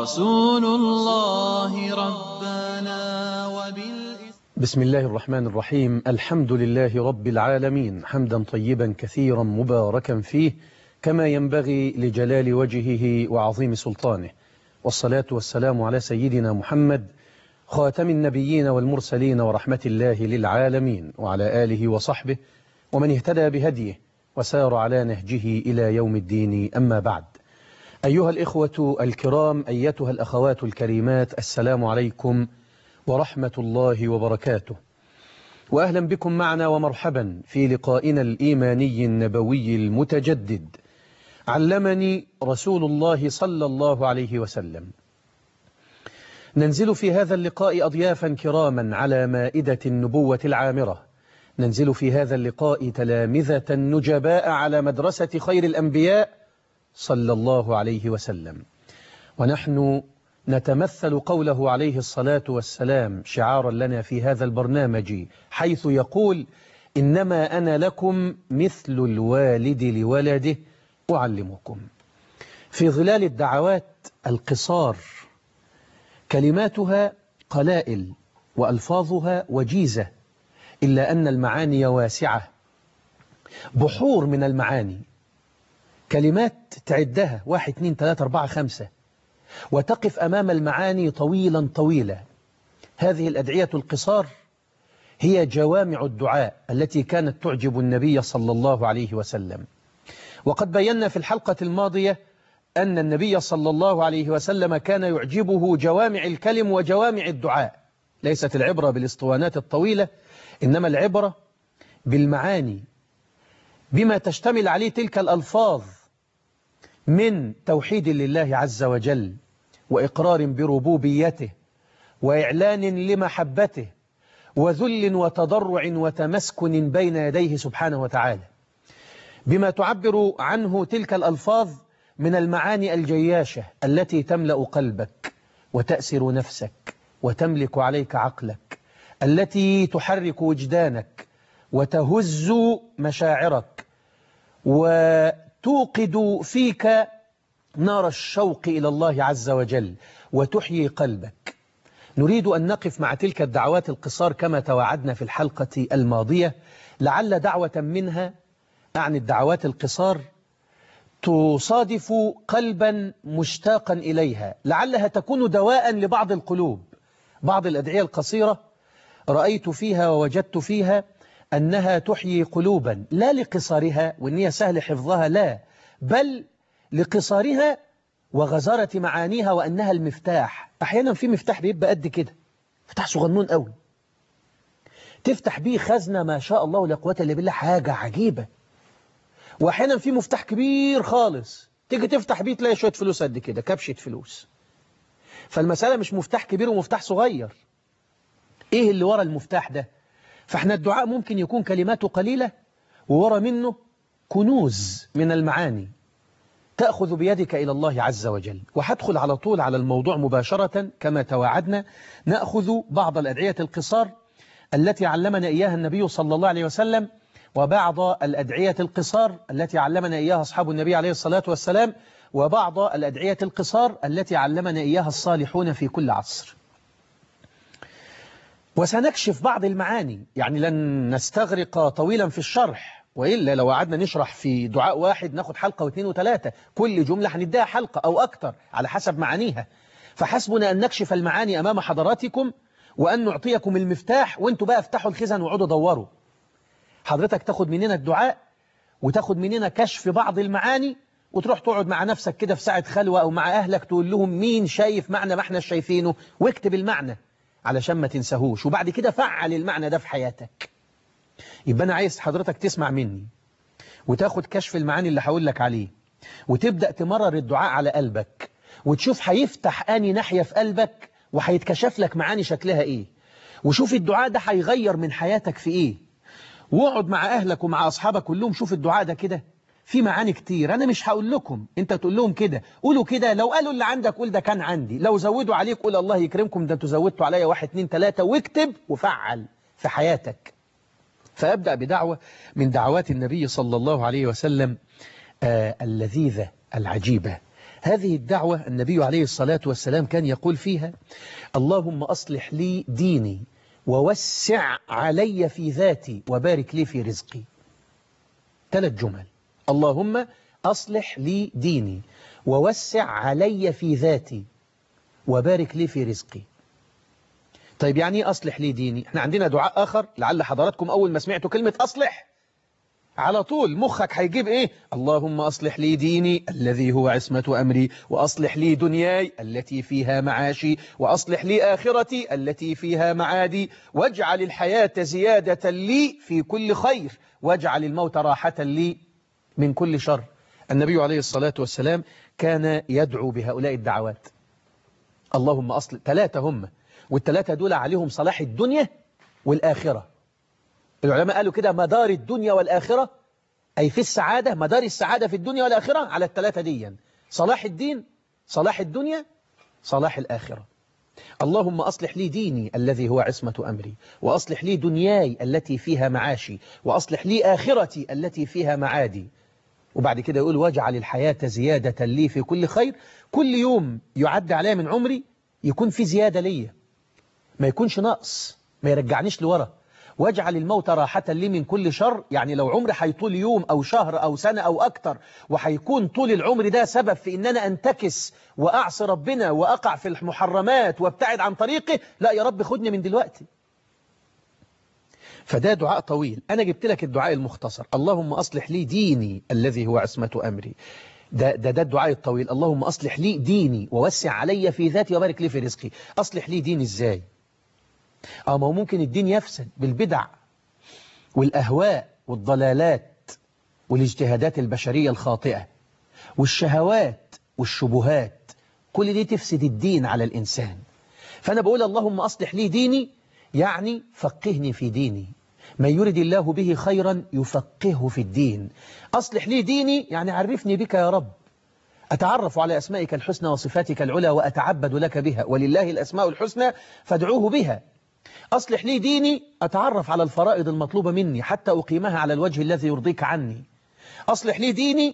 رسول الله ربنا وبالإسلام بسم الله الرحمن الرحيم الحمد لله رب العالمين حمدا طيبا كثيرا مباركا فيه كما ينبغي لجلال وجهه وعظيم سلطانه والصلاة والسلام على سيدنا محمد خاتم النبيين والمرسلين ورحمة الله للعالمين وعلى آله وصحبه ومن اهتدى بهديه وسار على نهجه إلى يوم الدين أما بعد أيها الإخوة الكرام أيتها الأخوات الكريمات السلام عليكم ورحمة الله وبركاته وأهلا بكم معنا ومرحبا في لقائنا الإيماني النبوي المتجدد علمني رسول الله صلى الله عليه وسلم ننزل في هذا اللقاء أضيافا كراما على مائدة النبوة العامرة ننزل في هذا اللقاء تلامذة نجباء على مدرسة خير الأنبياء صلى الله عليه وسلم ونحن نتمثل قوله عليه الصلاة والسلام شعارا لنا في هذا البرنامج حيث يقول إنما أنا لكم مثل الوالد لولده أعلمكم في ظلال الدعوات القصار كلماتها قلائل وألفاظها وجيزة إلا أن المعاني واسعة بحور من المعاني كلمات تعدها واحد اثنين ثلاثة أربعة خمسة وتقف أمام المعاني طويلا طويلا هذه الأدعية القصار هي جوامع الدعاء التي كانت تعجب النبي صلى الله عليه وسلم وقد بينا في الحلقة الماضية أن النبي صلى الله عليه وسلم كان يعجبه جوامع الكلم وجوامع الدعاء ليست العبرة بالاسطوانات الطويلة إنما العبرة بالمعاني بما تشتمل عليه تلك الألفاظ من توحيد لله عز وجل وإقرار بربوبيته وإعلان لمحبته وذل وتضرع وتمسكن بين يديه سبحانه وتعالى بما تعبر عنه تلك الألفاظ من المعاني الجياشة التي تملأ قلبك وتأسر نفسك وتملك عليك عقلك التي تحرك وجدانك وتهز مشاعرك وتوقد فيك نار الشوق إلى الله عز وجل وتحيي قلبك نريد أن نقف مع تلك الدعوات القصار كما توعدنا في الحلقة الماضية لعل دعوة منها عن الدعوات القصار تصادف قلبا مشتاقا إليها لعلها تكون دواء لبعض القلوب بعض الأدعية القصيرة رأيت فيها ووجدت فيها أنها تحيي قلوبا لا لقصارها وأن هي سهل حفظها لا بل لقصارها وغزارة معانيها وأنها المفتاح أحيانا في مفتاح بيبقى قد كده مفتاح صغنون قوي تفتح بيه خزنة ما شاء الله لا قوة إلا بالله حاجة عجيبة وأحيانا في مفتاح كبير خالص تيجي تفتح بيه تلاقي شوية فلوس قد كده كبشة فلوس فالمسألة مش مفتاح كبير ومفتاح صغير إيه اللي ورا المفتاح ده فاحنا الدعاء ممكن يكون كلماته قليلة وورا منه كنوز من المعاني تأخذ بيدك إلى الله عز وجل وهدخل على طول على الموضوع مباشرة كما توعدنا نأخذ بعض الأدعية القصار التي علمنا إياها النبي صلى الله عليه وسلم وبعض الأدعية القصار التي علمنا إياها أصحاب النبي عليه الصلاة والسلام وبعض الأدعية القصار التي علمنا إياها الصالحون في كل عصر وسنكشف بعض المعاني يعني لن نستغرق طويلا في الشرح وإلا لو قعدنا نشرح في دعاء واحد ناخد حلقة واثنين وثلاثة كل جملة هنديها حلقة أو أكتر على حسب معانيها فحسبنا أن نكشف المعاني أمام حضراتكم وأن نعطيكم المفتاح وانتوا بقى افتحوا الخزن وقعدوا دوروا حضرتك تاخد مننا الدعاء وتاخد مننا كشف بعض المعاني وتروح تقعد مع نفسك كده في ساعة خلوة أو مع أهلك تقول لهم مين شايف معنى ما احنا شايفينه واكتب المعنى علشان ما تنساهوش وبعد كده فعل المعنى ده في حياتك يبقى أنا عايز حضرتك تسمع مني وتاخد كشف المعاني اللي هقول لك عليه وتبدأ تمرر الدعاء على قلبك وتشوف هيفتح آني ناحية في قلبك وهيتكشف لك معاني شكلها إيه وشوف الدعاء ده هيغير من حياتك في إيه واقعد مع أهلك ومع أصحابك كلهم شوف الدعاء ده كده في معاني كتير أنا مش هقول لكم أنت تقول لهم كده قولوا كده لو قالوا اللي عندك قول ده كان عندي لو زودوا عليك قول الله يكرمكم ده انتوا زودتوا عليا واحد اتنين تلاتة واكتب وفعل في حياتك فأبدأ بدعوة من دعوات النبي صلى الله عليه وسلم آه اللذيذة العجيبة هذه الدعوة النبي عليه الصلاة والسلام كان يقول فيها اللهم أصلح لي ديني ووسع علي في ذاتي وبارك لي في رزقي ثلاث جمل اللهم أصلح لي ديني ووسع علي في ذاتي وبارك لي في رزقي طيب يعني ايه أصلح لي ديني احنا عندنا دعاء آخر لعل حضراتكم أول ما سمعتوا كلمة أصلح على طول مخك هيجيب ايه اللهم أصلح لي ديني الذي هو عصمة أمري وأصلح لي دنياي التي فيها معاشي وأصلح لي آخرتي التي فيها معادي واجعل الحياة زيادة لي في كل خير واجعل الموت راحة لي من كل شر النبي عليه الصلاة والسلام كان يدعو بهؤلاء الدعوات اللهم أصل ثلاثة هم والثلاثة دول عليهم صلاح الدنيا والآخرة العلماء قالوا كده مدار الدنيا والآخرة أي في السعادة مدار السعادة في الدنيا والآخرة على الثلاثة دي صلاح الدين صلاح الدنيا صلاح الآخرة اللهم أصلح لي ديني الذي هو عصمة أمري وأصلح لي دنياي التي فيها معاشي وأصلح لي آخرتي التي فيها معادي وبعد كده يقول واجعل الحياة زيادة لي في كل خير كل يوم يعد عليا من عمري يكون في زيادة ليا ما يكونش نقص ما يرجعنيش لورا واجعل الموت راحة لي من كل شر يعني لو عمري هيطول يوم أو شهر أو سنة أو أكتر وهيكون طول العمر ده سبب في إن أنا أنتكس وأعصي ربنا وأقع في المحرمات وابتعد عن طريقه لا يا رب خدني من دلوقتي فده دعاء طويل أنا جبت لك الدعاء المختصر اللهم أصلح لي ديني الذي هو عصمة أمري ده, ده, ده الدعاء الطويل اللهم أصلح لي ديني ووسع علي في ذاتي وبارك لي في رزقي أصلح لي ديني إزاي أو ما هو ممكن الدين يفسد بالبدع والأهواء والضلالات والاجتهادات البشرية الخاطئة والشهوات والشبهات كل دي تفسد الدين على الإنسان فأنا بقول اللهم أصلح لي ديني يعني فقهني في ديني من يرد الله به خيرا يفقهه في الدين أصلح لي ديني يعني عرفني بك يا رب أتعرف على أسمائك الحسنى وصفاتك العلى وأتعبد لك بها ولله الأسماء الحسنى فادعوه بها أصلح لي ديني أتعرف على الفرائض المطلوبة مني حتى أقيمها على الوجه الذي يرضيك عني أصلح لي ديني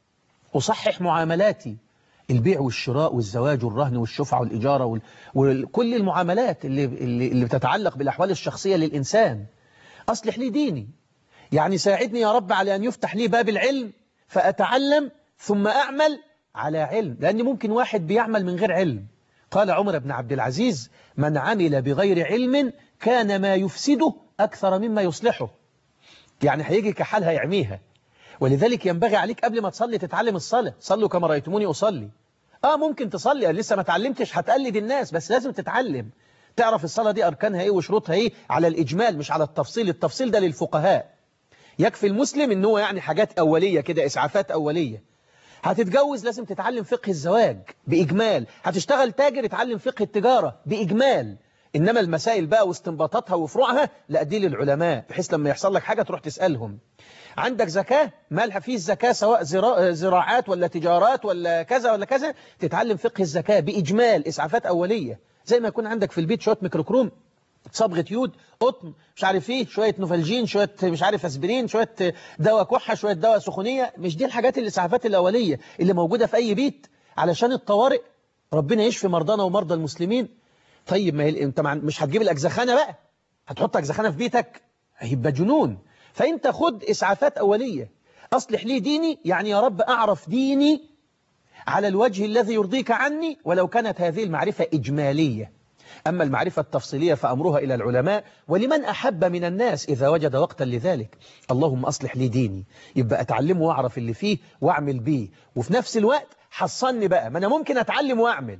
أصحح معاملاتي البيع والشراء والزواج والرهن والشفعة والإجارة وال... وكل المعاملات اللي, اللي, اللي بتتعلق بالأحوال الشخصية للإنسان أصلح لي ديني يعني ساعدني يا رب على أن يفتح لي باب العلم فأتعلم ثم أعمل على علم لأن ممكن واحد بيعمل من غير علم قال عمر بن عبد العزيز من عمل بغير علم كان ما يفسده أكثر مما يصلحه يعني هيجي كحال هيعميها ولذلك ينبغي عليك قبل ما تصلي تتعلم الصلاة صلوا كما رأيتموني أصلي آه ممكن تصلي لسه ما تعلمتش هتقلد الناس بس لازم تتعلم تعرف الصلاة دي أركانها إيه وشروطها إيه على الإجمال مش على التفصيل التفصيل ده للفقهاء يكفي المسلم إن هو يعني حاجات أولية كده إسعافات أولية هتتجوز لازم تتعلم فقه الزواج بإجمال هتشتغل تاجر اتعلم فقه التجارة بإجمال إنما المسائل بقى واستنباطاتها وفروعها لا دي للعلماء بحيث لما يحصل لك حاجة تروح تسألهم عندك زكاة مالها فيه الزكاة سواء زراعات ولا تجارات ولا كذا ولا كذا تتعلم فقه الزكاة بإجمال إسعافات أولية زي ما يكون عندك في البيت شوية ميكروكروم صبغة يود قطن مش عارف ايه شوية نوفالجين شوية مش عارف اسبرين شوية دواء كحة شوية دواء سخونية مش دي الحاجات الإسعافات الأولية اللي موجودة في أي بيت علشان الطوارئ ربنا يشفي مرضانا ومرضى المسلمين طيب ما هي انت مش هتجيب الأجزخانة بقى هتحط أجزخانة في بيتك هيبقى جنون فانت خد إسعافات أولية أصلح لي ديني يعني يا رب أعرف ديني على الوجه الذي يرضيك عني ولو كانت هذه المعرفة إجمالية أما المعرفة التفصيلية فأمرها إلى العلماء ولمن أحب من الناس إذا وجد وقتا لذلك اللهم أصلح لي ديني يبقى أتعلمه وأعرف اللي فيه وأعمل بيه وفي نفس الوقت حصلني بقى ما أنا ممكن أتعلم وأعمل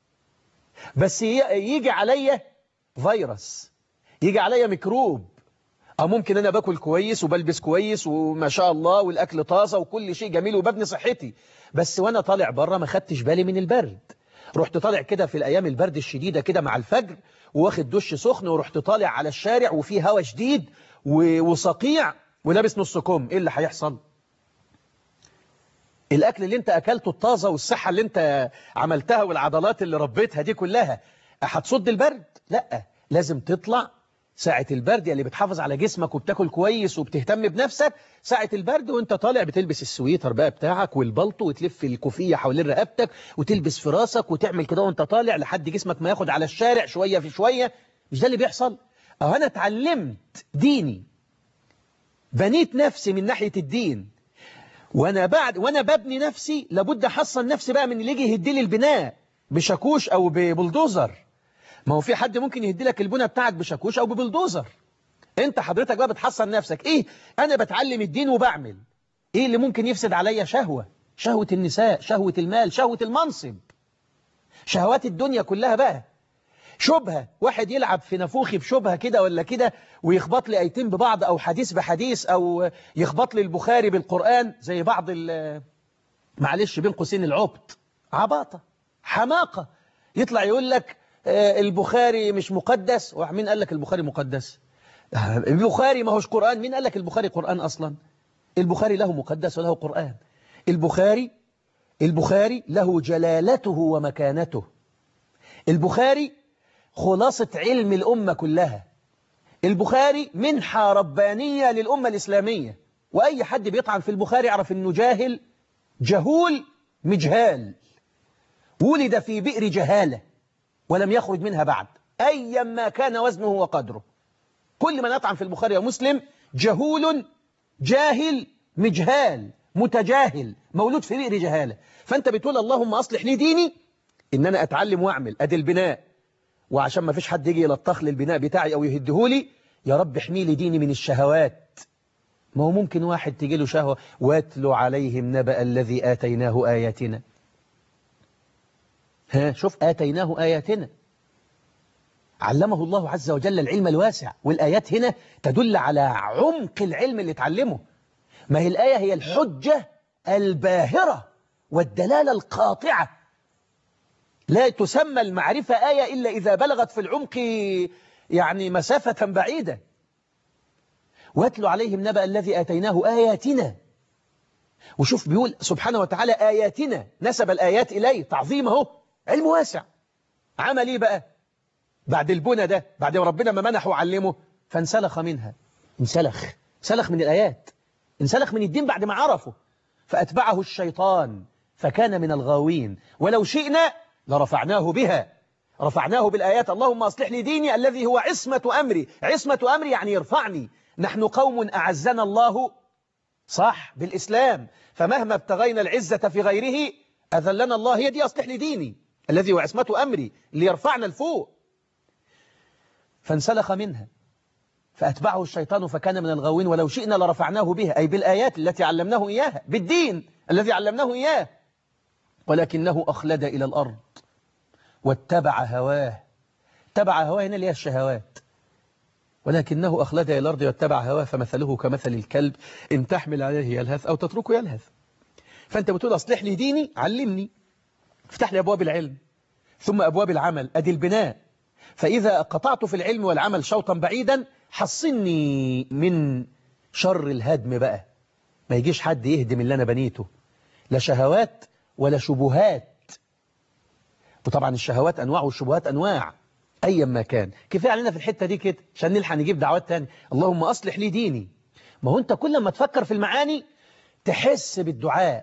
بس يجي عليا فيروس يجي عليا ميكروب أو ممكن أنا باكل كويس وبلبس كويس وما شاء الله والأكل طازة وكل شيء جميل وببني صحتي بس وأنا طالع بره ما خدتش بالي من البرد رحت طالع كده في الأيام البرد الشديدة كده مع الفجر واخد دش سخن ورحت طالع على الشارع وفيه هوا شديد وصقيع ولابس نص كم إيه اللي هيحصل الأكل اللي انت أكلته الطازة والصحة اللي انت عملتها والعضلات اللي ربيتها دي كلها هتصد البرد لا لازم تطلع ساعة البرد اللي بتحافظ على جسمك وبتاكل كويس وبتهتم بنفسك ساعة البرد وانت طالع بتلبس السويتر بقى بتاعك والبلطو وتلف الكوفية حوالين رقبتك وتلبس في راسك وتعمل كده وانت طالع لحد جسمك ما ياخد على الشارع شوية في شوية مش ده اللي بيحصل اه انا اتعلمت ديني بنيت نفسي من ناحية الدين وانا بعد وانا ببني نفسي لابد احصن نفسي بقى من اللي يجي يهدي لي البناء بشاكوش او ببلدوزر ما هو في حد ممكن يهدي لك البنى بتاعك بشاكوش او ببلدوزر انت حضرتك بقى بتحصن نفسك ايه انا بتعلم الدين وبعمل ايه اللي ممكن يفسد عليا شهوة شهوة النساء شهوة المال شهوة المنصب شهوات الدنيا كلها بقى شبهة واحد يلعب في نفوخي بشبهة كده ولا كده ويخبط لي ايتين ببعض او حديث بحديث او يخبط لي البخاري بالقرآن زي بعض ال معلش بين قوسين العبط عباطة حماقة يطلع يقول لك البخاري مش مقدس مين قال لك البخاري مقدس البخاري ما هوش قرآن مين قال لك البخاري قرآن أصلا البخاري له مقدس وله قرآن البخاري البخاري له جلالته ومكانته البخاري خلاصة علم الأمة كلها البخاري منحة ربانية للأمة الإسلامية وأي حد بيطعن في البخاري يعرف أنه جاهل جهول مجهال ولد في بئر جهالة ولم يخرج منها بعد أيا ما كان وزنه وقدره كل من يطعن في البخاري ومسلم جهول جاهل مجهال متجاهل مولود في بئر جهالة فأنت بتقول اللهم أصلح لي ديني إن أنا أتعلم وأعمل أدي البناء وعشان ما فيش حد يجي يلطخ لي البناء بتاعي أو يهدهولي يا رب احمي لي ديني من الشهوات ما هو ممكن واحد تجي له شهوة واتلو عليهم نبأ الذي آتيناه آياتنا ها شوف آتيناه آياتنا علمه الله عز وجل العلم الواسع والآيات هنا تدل على عمق العلم اللي اتعلمه ما هي الآية هي الحجة الباهرة والدلالة القاطعة لا تسمى المعرفة آية إلا إذا بلغت في العمق يعني مسافة بعيدة واتل عليهم نبأ الذي آتيناه آياتنا وشوف بيقول سبحانه وتعالى آياتنا نسب الآيات إليه تعظيمه علم واسع عمل إيه بقى بعد البنى ده بعد ما ربنا ما منحه وعلمه فانسلخ منها انسلخ سلخ من الآيات انسلخ من الدين بعد ما عرفه فأتبعه الشيطان فكان من الغاوين ولو شئنا لرفعناه بها رفعناه بالآيات اللهم أصلح لي ديني الذي هو عصمة أمري عصمة أمري يعني يرفعني نحن قوم أعزنا الله صح بالإسلام فمهما ابتغينا العزة في غيره أذلنا الله هي دي أصلح لي ديني الذي هو عصمة أمري ليرفعنا الفوق فانسلخ منها فأتبعه الشيطان فكان من الغاوين ولو شئنا لرفعناه بها أي بالآيات التي علمناه إياها بالدين الذي علمناه إياه ولكنه أخلد إلى الأرض واتبع هواه تبع هواه هنا اللي هي الشهوات ولكنه أخلد إلى الأرض واتبع هواه فمثله كمثل الكلب إن تحمل عليه يلهث أو تتركه يلهث فأنت بتقول أصلح لي ديني علمني افتح لي أبواب العلم ثم أبواب العمل أدي البناء فإذا قطعت في العلم والعمل شوطا بعيدا حصني من شر الهدم بقى ما يجيش حد يهدم اللي أنا بنيته لا شهوات ولا شبهات وطبعا الشهوات أنواع والشبهات أنواع أيا ما كان كفاية علينا في الحتة دي كده عشان نلحق نجيب دعوات تاني اللهم أصلح لي ديني ما هو أنت كل ما تفكر في المعاني تحس بالدعاء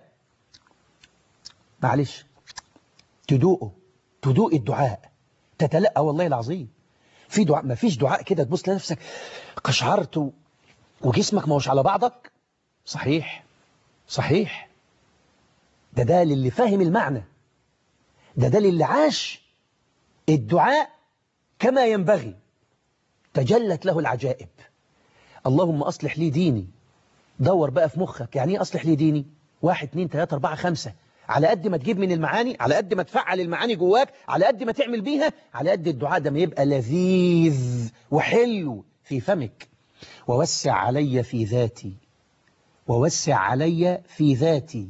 معلش تدوقه تدوق الدعاء تتلقى والله العظيم في دعاء ما فيش دعاء كده تبص لنفسك قشعرت وجسمك ما هوش على بعضك صحيح صحيح ده ده للي فاهم المعنى ده ده للي عاش الدعاء كما ينبغي تجلت له العجائب اللهم أصلح لي ديني دور بقى في مخك يعني ايه أصلح لي ديني واحد اتنين تلاتة أربعة خمسة على قد ما تجيب من المعاني على قد ما تفعل المعاني جواك على قد ما تعمل بيها على قد الدعاء ده ما يبقى لذيذ وحلو في فمك ووسع علي في ذاتي ووسع علي في ذاتي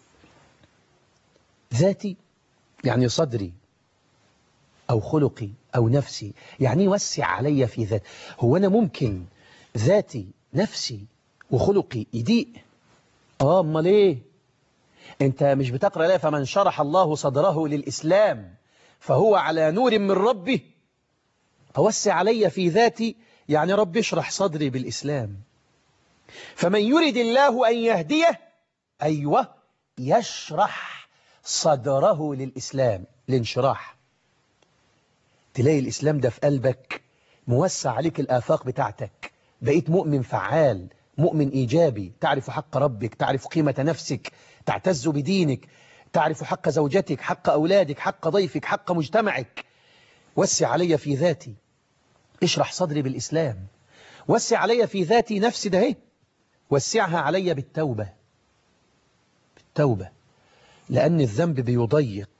ذاتي يعني صدري أو خلقي أو نفسي يعني وسع علي في ذات هو أنا ممكن ذاتي نفسي وخلقي يضيق آه أمال إيه أنت مش بتقرأ لا فمن شرح الله صدره للإسلام فهو على نور من ربه أوسع علي في ذاتي يعني رب اشرح صدري بالإسلام فمن يرد الله أن يهديه أيوة يشرح صدره للإسلام الانشراح تلاقي الإسلام ده في قلبك موسع عليك الآفاق بتاعتك بقيت مؤمن فعال مؤمن إيجابي تعرف حق ربك تعرف قيمة نفسك تعتز بدينك تعرف حق زوجتك حق أولادك حق ضيفك حق مجتمعك وسع علي في ذاتي اشرح صدري بالإسلام وسع علي في ذاتي نفسي ده وسعها علي بالتوبة بالتوبة لأن الذنب بيضيق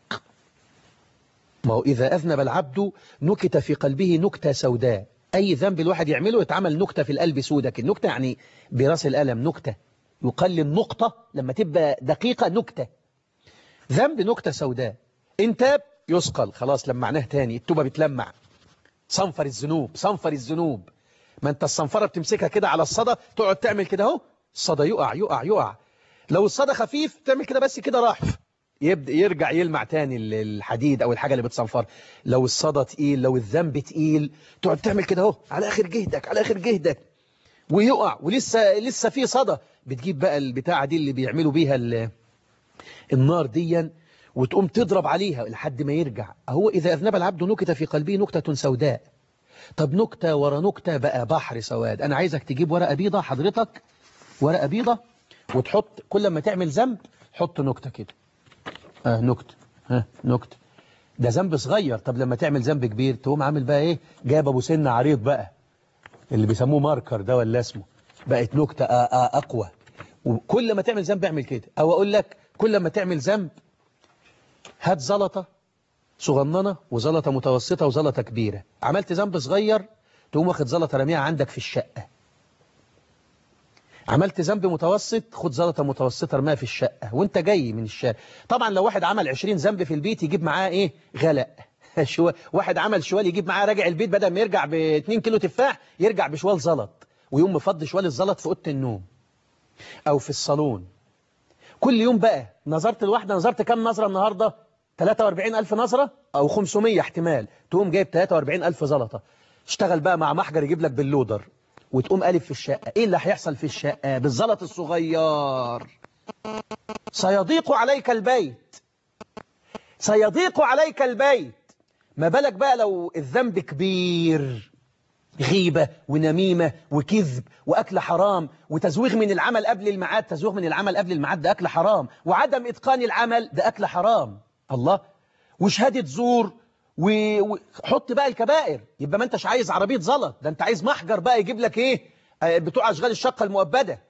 ما هو إذا أذنب العبد نكت في قلبه نكتة سوداء أي ذنب الواحد يعمله يتعمل نكتة في القلب سودة النكتة يعني براس الألم نكتة يقل النقطة لما تبقى دقيقة نكتة ذنب نكتة سوداء إن تاب يسقل خلاص لمعناه تاني التوبة بتلمع صنفر الذنوب صنفر الذنوب ما انت الصنفرة بتمسكها كده على الصدى تقعد تعمل كده اهو الصدى يقع يقع يقع لو الصدى خفيف تعمل كده بس كده راح يبدأ يرجع يلمع تاني الحديد او الحاجة اللي بتصنفر لو الصدى تقيل لو الذنب تقيل تقعد تعمل كده اهو على اخر جهدك على اخر جهدك ويقع ولسه لسه في صدى بتجيب بقى البتاعة دي اللي بيعملوا بيها النار ديا وتقوم تضرب عليها لحد ما يرجع هو إذا أذنب العبد نكتة في قلبه نكتة سوداء طب نكتة ورا نكتة بقى بحر سواد أنا عايزك تجيب ورقة بيضة حضرتك ورقة بيضة وتحط كل ما تعمل ذنب حط نكتة كده آه نكتة ها نكتة ده ذنب صغير طب لما تعمل ذنب كبير تقوم عامل بقى ايه جاب ابو سن عريض بقى اللي بيسموه ماركر ده ولا اسمه بقت نكتة آه آه أقوى وكل ما تعمل ذنب اعمل كده أو أقول لك كل ما تعمل ذنب هات زلطة صغننة وزلطة متوسطة وزلطة كبيرة عملت ذنب صغير تقوم واخد زلطة رميها عندك في الشقة عملت ذنب متوسط خد زلطة متوسطة رميها في الشقة وانت جاي من الشارع طبعا لو واحد عمل 20 ذنب في البيت يجيب معاه ايه غلق شو... واحد عمل شوال يجيب معاه راجع البيت بدل ما يرجع ب 2 كيلو تفاح يرجع بشوال زلط ويوم مفضي شوال الزلط في اوضه النوم او في الصالون كل يوم بقى نظرت الواحدة نظرت كم نظرة النهاردة 43 ألف نظرة أو 500 احتمال تقوم جايب 43 ألف زلطة اشتغل بقى مع محجر يجيب لك باللودر وتقوم قالب في الشقة ايه اللي هيحصل في الشقة بالزلط الصغير سيضيق عليك البيت سيضيق عليك البيت ما بالك بقى لو الذنب كبير غيبة ونميمة وكذب وأكل حرام وتزويغ من العمل قبل الميعاد تزويغ من العمل قبل الميعاد ده أكل حرام وعدم إتقان العمل ده أكل حرام الله وشهادة زور وحط بقى الكبائر يبقى ما انتش عايز عربية زلط ده انت عايز محجر بقى يجيب لك ايه بتوع أشغال الشقة المؤبدة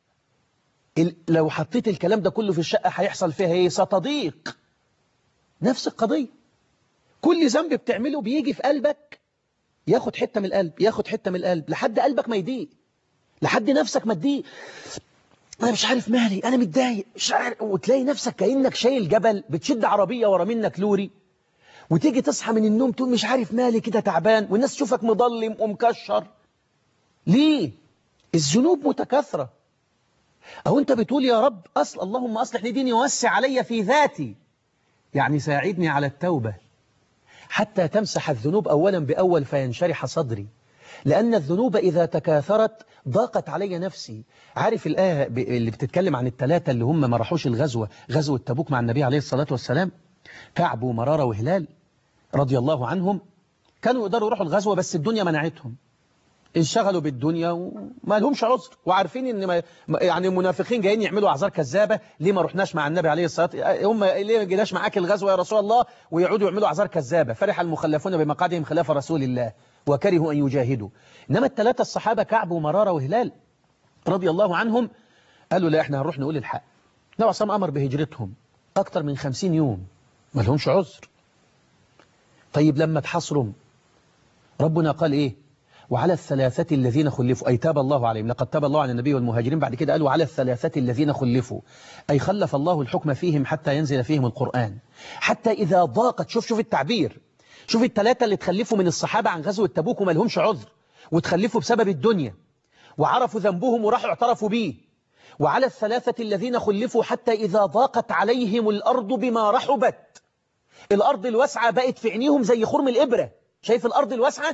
لو حطيت الكلام ده كله في الشقة هيحصل فيها ايه ستضيق نفس القضية كل ذنب بتعمله بيجي في قلبك ياخد حتة من القلب ياخد حتة من القلب لحد قلبك ما يضيق لحد نفسك ما تضيق انا مش عارف مالي انا متضايق مش عارف وتلاقي نفسك كأنك شايل جبل بتشد عربية ورا منك لوري وتيجي تصحى من النوم تقول مش عارف مالي كده تعبان والناس تشوفك مضلم ومكشر ليه الذنوب متكاثرة أو أنت بتقول يا رب أصل اللهم أصلح لي ديني ووسع علي في ذاتي يعني ساعدني على التوبة حتى تمسح الذنوب أولا بأول فينشرح صدري لأن الذنوب إذا تكاثرت ضاقت علي نفسي عارف الآية اللي بتتكلم عن الثلاثة اللي هم ما راحوش الغزوة غزوة تبوك مع النبي عليه الصلاة والسلام كعب ومرارة وهلال رضي الله عنهم كانوا يقدروا يروحوا الغزوة بس الدنيا منعتهم انشغلوا بالدنيا وما لهمش عذر وعارفين ان ما يعني المنافقين جايين يعملوا اعذار كذابه ليه ما رحناش مع النبي عليه الصلاه هم ليه ما جيناش معاك الغزوه يا رسول الله ويقعدوا يعملوا اعذار كذابه فرح المخلفون بمقعدهم خلاف رسول الله وكرهوا ان يجاهدوا انما الثلاثه الصحابه كعب ومراره وهلال رضي الله عنهم قالوا لا احنا هنروح نقول الحق النبي صلى امر بهجرتهم اكثر من خمسين يوم ما لهمش عذر طيب لما تحصرهم ربنا قال ايه وعلى الثلاثة الذين خلفوا أي تاب الله عليهم لقد تاب الله على النبي والمهاجرين بعد كده قالوا على الثلاثة الذين خلفوا أي خلف الله الحكم فيهم حتى ينزل فيهم القرآن حتى إذا ضاقت شوف شوف التعبير شوف الثلاثة اللي تخلفوا من الصحابة عن غزوة تبوك وما لهمش عذر وتخلفوا بسبب الدنيا وعرفوا ذنبهم وراحوا اعترفوا به وعلى الثلاثة الذين خلفوا حتى إذا ضاقت عليهم الأرض بما رحبت الأرض الواسعة بقت في عينيهم زي خرم الإبرة شايف الأرض الواسعة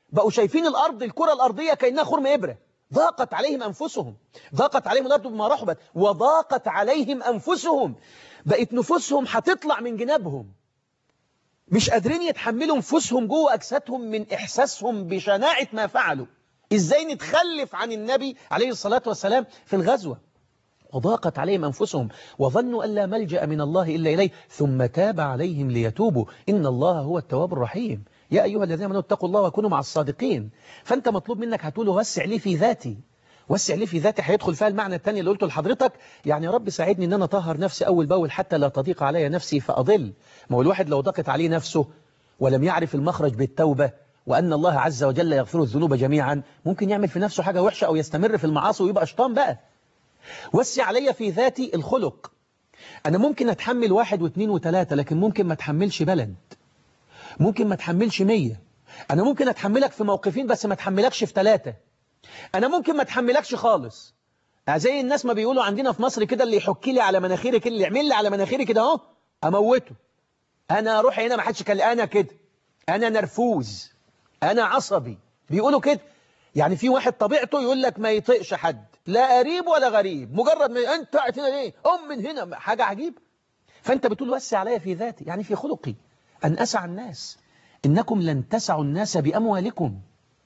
بقوا شايفين الأرض الكرة الأرضية كأنها خرم إبرة ضاقت عليهم أنفسهم ضاقت عليهم الأرض بما رحبت وضاقت عليهم أنفسهم بقت نفوسهم هتطلع من جنابهم مش قادرين يتحملوا نفوسهم جوه أجسادهم من إحساسهم بشناعة ما فعلوا إزاي نتخلف عن النبي عليه الصلاة والسلام في الغزوة وضاقت عليهم أنفسهم وظنوا أن لا ملجأ من الله إلا إليه ثم تاب عليهم ليتوبوا إن الله هو التواب الرحيم يا أيها الذين آمنوا اتقوا الله وكونوا مع الصادقين فأنت مطلوب منك هتقول وسع لي في ذاتي وسع لي في ذاتي هيدخل فيها المعنى الثاني اللي قلته لحضرتك يعني يا رب ساعدني ان انا اطهر نفسي اول باول حتى لا تضيق علي نفسي فاضل ما هو الواحد لو ضاقت عليه نفسه ولم يعرف المخرج بالتوبة وأن الله عز وجل يغفر الذنوب جميعا ممكن يعمل في نفسه حاجة وحشة أو يستمر في المعاصي ويبقى شيطان بقى وسع علي في ذاتي الخلق أنا ممكن أتحمل واحد واثنين وثلاثة لكن ممكن ما أتحملش بلد ممكن ما أتحملش مية أنا ممكن أتحملك في موقفين بس ما أتحملكش في ثلاثة أنا ممكن ما أتحملكش خالص زي الناس ما بيقولوا عندنا في مصر كده اللي يحك لي على مناخيري كده اللي يعمل لي على مناخيري كده اهو أموته أنا أروح هنا ما حدش كان أنا كده أنا نرفوز أنا عصبي بيقولوا كده يعني في واحد طبيعته يقول لك ما يطيقش حد لا قريب ولا غريب مجرد ما أنت قاعد هنا ليه أم من هنا حاجة عجيبة فأنت بتقول وسع عليا في ذاتي يعني في خلقي أن أسع الناس إنكم لن تسعوا الناس بأموالكم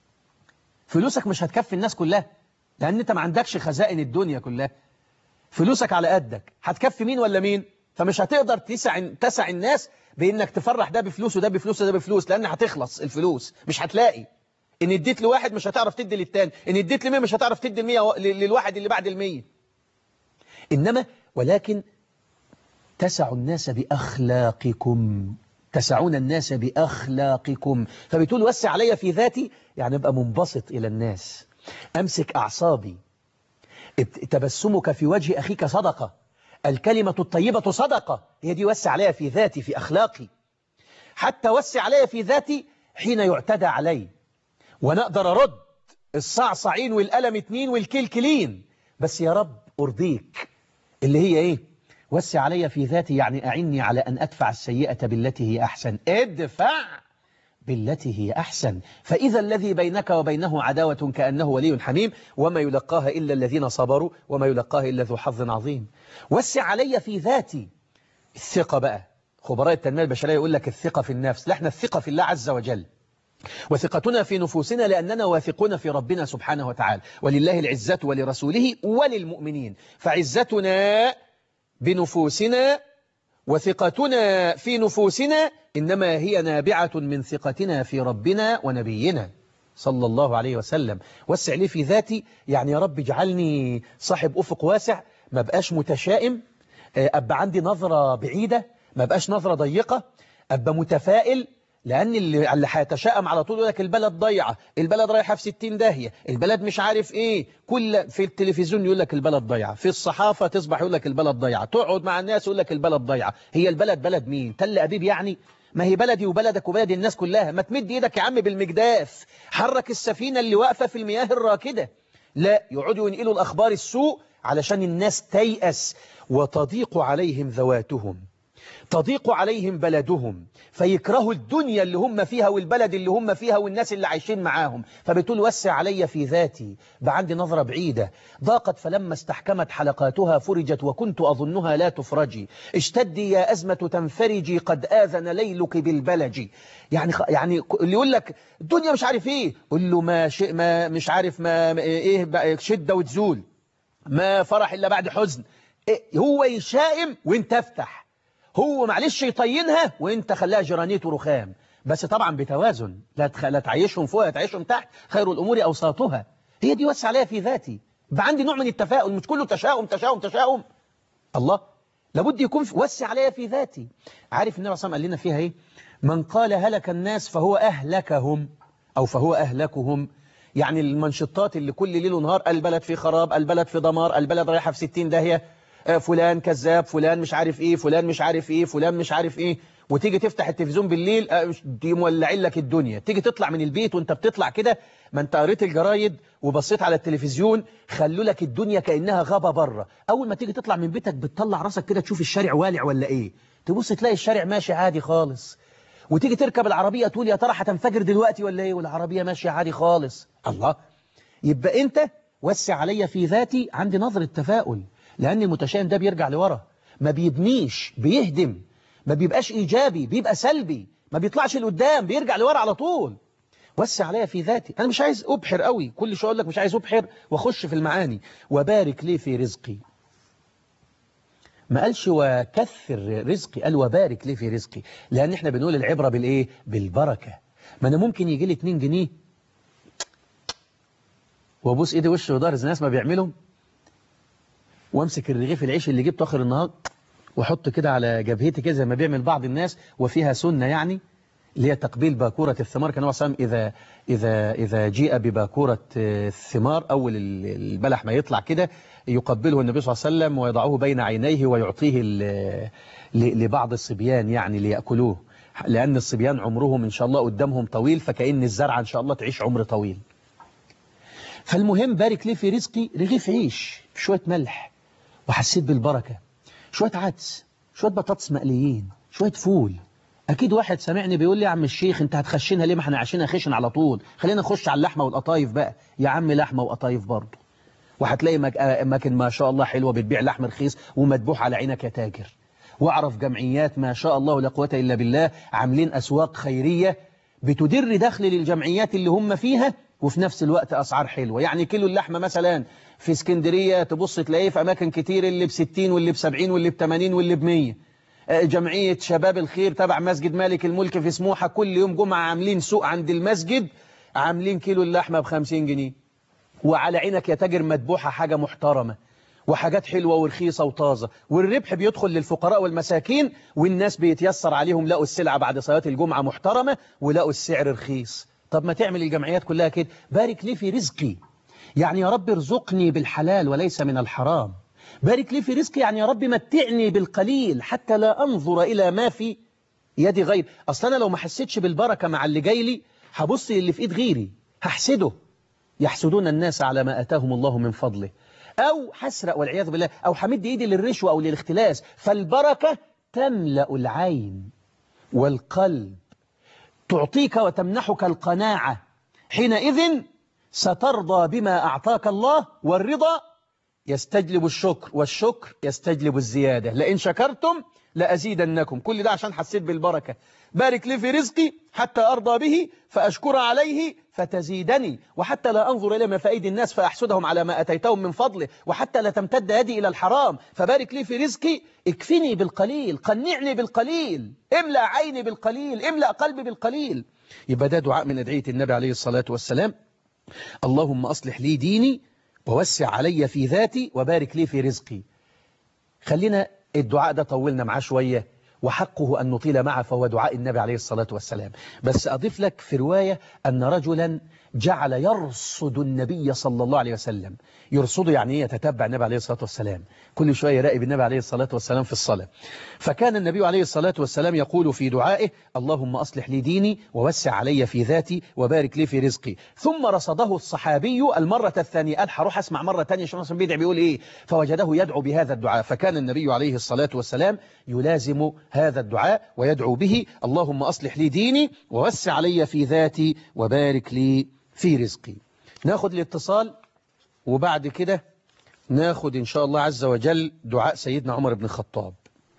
فلوسك مش هتكفي الناس كلها لأن أنت ما عندكش خزائن الدنيا كلها فلوسك على قدك هتكفي مين ولا مين فمش هتقدر تسع تسع الناس بانك تفرح ده بفلوس وده بفلوس وده بفلوس لان هتخلص الفلوس مش هتلاقي ان اديت لواحد مش هتعرف تدي للتاني ان اديت لمية مش هتعرف تدي المية للواحد اللي بعد المية انما ولكن تسع الناس باخلاقكم تسعون الناس باخلاقكم فبتقول وسع علي في ذاتي يعني ابقى منبسط الى الناس امسك اعصابي تبسمك في وجه اخيك صدقه الكلمة الطيبة صدقة هي دي وسع عليها في ذاتي في أخلاقي حتى وسع عليها في ذاتي حين يعتدى علي ونقدر أرد الصعصعين والألم اتنين والكلكلين بس يا رب أرضيك اللي هي إيه وسع علي في ذاتي يعني أعني على أن أدفع السيئة بالتي هي أحسن ادفع بالتي هي أحسن فإذا الذي بينك وبينه عداوة كأنه ولي حميم وما يلقاها إلا الذين صبروا وما يلقاها إلا ذو حظ عظيم وسع علي في ذاتي الثقة بقى خبراء التنمية البشرية يقول لك الثقة في النفس لا احنا الثقة في الله عز وجل وثقتنا في نفوسنا لأننا واثقون في ربنا سبحانه وتعالى ولله العزة ولرسوله وللمؤمنين فعزتنا بنفوسنا وثقتنا في نفوسنا إنما هي نابعة من ثقتنا في ربنا ونبينا صلى الله عليه وسلم وسع لي في ذاتي يعني يا رب اجعلني صاحب أفق واسع ما بقاش متشائم أبقى عندي نظرة بعيدة ما بقاش نظرة ضيقة أبقى متفائل لأن اللي اللي هيتشائم على طول يقول لك البلد ضيعة البلد رايحة في 60 داهية البلد مش عارف إيه كل في التلفزيون يقول لك البلد ضيعة في الصحافة تصبح يقول لك البلد ضيعة تقعد مع الناس يقول لك البلد ضيعة هي البلد بلد مين تل أبيب يعني ما هي بلدي وبلدك وبلد الناس كلها ما تمد ايدك يا عم بالمجداف حرك السفينة اللي واقفة في المياه الراكدة لا يقعدوا ينقلوا الأخبار السوء علشان الناس تيأس وتضيق عليهم ذواتهم تضيق عليهم بلدهم فيكرهوا الدنيا اللي هم فيها والبلد اللي هم فيها والناس اللي عايشين معاهم فبتقول وسع علي في ذاتي بعندي نظرة بعيدة ضاقت فلما استحكمت حلقاتها فرجت وكنت أظنها لا تفرجي اشتدي يا أزمة تنفرجي قد آذن ليلك بالبلج يعني يعني اللي يقول لك الدنيا مش عارف ايه قول له ما, شيء ما مش عارف ما ايه شدة وتزول ما فرح إلا بعد حزن إيه هو يشائم وانت افتح هو معلش يطينها وانت خلاها جرانيت ورخام بس طبعا بتوازن لا تخ... لا تعيشهم فوق لا تعيشهم تحت خير الأمور أوساطها هي دي وسع عليها في ذاتي يبقى عندي نوع من التفاؤل مش كله تشاؤم تشاؤم تشاؤم الله لابد يكون في... وسع عليها في ذاتي عارف النبي صلى الله عليه وسلم قال لنا فيها ايه من قال هلك الناس فهو أهلكهم أو فهو أهلكهم يعني المنشطات اللي كل ليل ونهار البلد في خراب البلد في دمار البلد رايحة في 60 داهية فلان كذاب فلان مش عارف ايه فلان مش عارف ايه فلان مش عارف ايه وتيجي تفتح التلفزيون بالليل دي مولعين لك الدنيا تيجي تطلع من البيت وانت بتطلع كده ما انت قريت الجرايد وبصيت على التلفزيون خلوا لك الدنيا كأنها غابة بره اول ما تيجي تطلع من بيتك بتطلع راسك كده تشوف الشارع والع ولا ايه تبص تلاقي الشارع ماشي عادي خالص وتيجي تركب العربية تقول يا ترى هتنفجر دلوقتي ولا ايه والعربية ماشية عادي خالص الله يبقى انت وسع عليا في ذاتي عندي نظرة تفاؤل لأن المتشائم ده بيرجع لورا ما بيبنيش بيهدم ما بيبقاش إيجابي بيبقى سلبي ما بيطلعش لقدام بيرجع لورا على طول وسع عليا في ذاتي أنا مش عايز أبحر قوي كل شوية أقول لك مش عايز أبحر وأخش في المعاني وبارك لي في رزقي ما قالش وكثر رزقي قال وبارك لي في رزقي لأن احنا بنقول العبرة بالإيه بالبركة ما أنا ممكن يجي لي 2 جنيه وابوس ايدي وش وظهر زي الناس ما بيعملوا وامسك الرغيف العيش اللي جبته اخر النهار واحط كده على جبهتي كده زي ما بيعمل بعض الناس وفيها سنة يعني اللي هي تقبيل باكورة الثمار كان هو صلى إذا إذا إذا جيء بباكورة الثمار أول البلح ما يطلع كده يقبله النبي صلى الله عليه وسلم ويضعه بين عينيه ويعطيه لبعض الصبيان يعني ليأكلوه لأن الصبيان عمرهم إن شاء الله قدامهم طويل فكأن الزرعة إن شاء الله تعيش عمر طويل فالمهم بارك لي في رزقي رغيف عيش شوية ملح وحسيت بالبركة شوية عدس شوية بطاطس مقليين شوية فول أكيد واحد سامعني بيقول لي يا عم الشيخ أنت هتخشينها ليه ما احنا عايشينها خشن على طول خلينا نخش على اللحمة والقطايف بقى يا عم لحمة وقطايف برضه وهتلاقي أماكن ما شاء الله حلوة بتبيع لحم رخيص ومدبوح على عينك يا تاجر واعرف جمعيات ما شاء الله لا قوة إلا بالله عاملين أسواق خيرية بتدر دخل للجمعيات اللي هم فيها وفي نفس الوقت أسعار حلوة يعني كيلو اللحمة مثلا في اسكندرية تبص تلاقيه في أماكن كتير اللي بستين واللي بسبعين واللي بتمانين واللي بمية جمعية شباب الخير تبع مسجد مالك الملك في سموحة كل يوم جمعة عاملين سوق عند المسجد عاملين كيلو اللحمة بخمسين جنيه وعلى عينك يا تاجر مدبوحة حاجة محترمة وحاجات حلوة ورخيصة وطازة والربح بيدخل للفقراء والمساكين والناس بيتيسر عليهم لقوا السلعة بعد صلاة الجمعة محترمة ولقوا السعر رخيص طب ما تعمل الجمعيات كلها كده بارك لي في رزقي يعني يا رب ارزقني بالحلال وليس من الحرام بارك لي في رزقي يعني يا رب متعني بالقليل حتى لا أنظر إلى ما في يد غير أصلا أنا لو ما حسيتش بالبركة مع اللي جاي لي هبص اللي في إيد غيري هحسده يحسدون الناس على ما أتاهم الله من فضله أو حسرق والعياذ بالله أو حمد إيدي للرشوة أو للاختلاس فالبركة تملأ العين والقلب تعطيك وتمنحك القناعة حينئذ سترضى بما أعطاك الله والرضا يستجلب الشكر والشكر يستجلب الزيادة لئن شكرتم لأزيدنكم كل ده عشان حسيت بالبركة بارك لي في رزقي حتى أرضى به فأشكر عليه فتزيدني وحتى لا أنظر إلى مفائد الناس فأحسدهم على ما أتيتهم من فضله وحتى لا تمتد يدي إلى الحرام فبارك لي في رزقي اكفني بالقليل قنعني بالقليل املأ عيني بالقليل املأ قلبي بالقليل يبقى ده دعاء من أدعية النبي عليه الصلاة والسلام اللهم أصلح لي ديني ووسع علي في ذاتي وبارك لي في رزقي خلينا الدعاء ده طولنا معاه شوية وحقه أن نطيل معه فهو دعاء النبي عليه الصلاة والسلام بس أضيف لك في رواية أن رجلا جعل يرصد النبي صلى الله عليه وسلم يرصده يعني يتتبع النبي عليه الصلاة والسلام كل شوية يراقب النبي عليه الصلاة والسلام في الصلاة فكان النبي عليه الصلاة والسلام يقول في دعائه اللهم أصلح لي ديني ووسع علي في ذاتي وبارك لي في رزقي ثم رصده الصحابي المرة الثانية قال هروح أسمع مرة ثانية شو مثلا بيدعي بيقول إيه فوجده يدعو بهذا الدعاء فكان النبي عليه الصلاة والسلام يلازم هذا الدعاء ويدعو به اللهم أصلح لي ديني ووسع علي في ذاتي وبارك لي في رزقي ناخد الاتصال وبعد كده ناخد إن شاء الله عز وجل دعاء سيدنا عمر بن الخطاب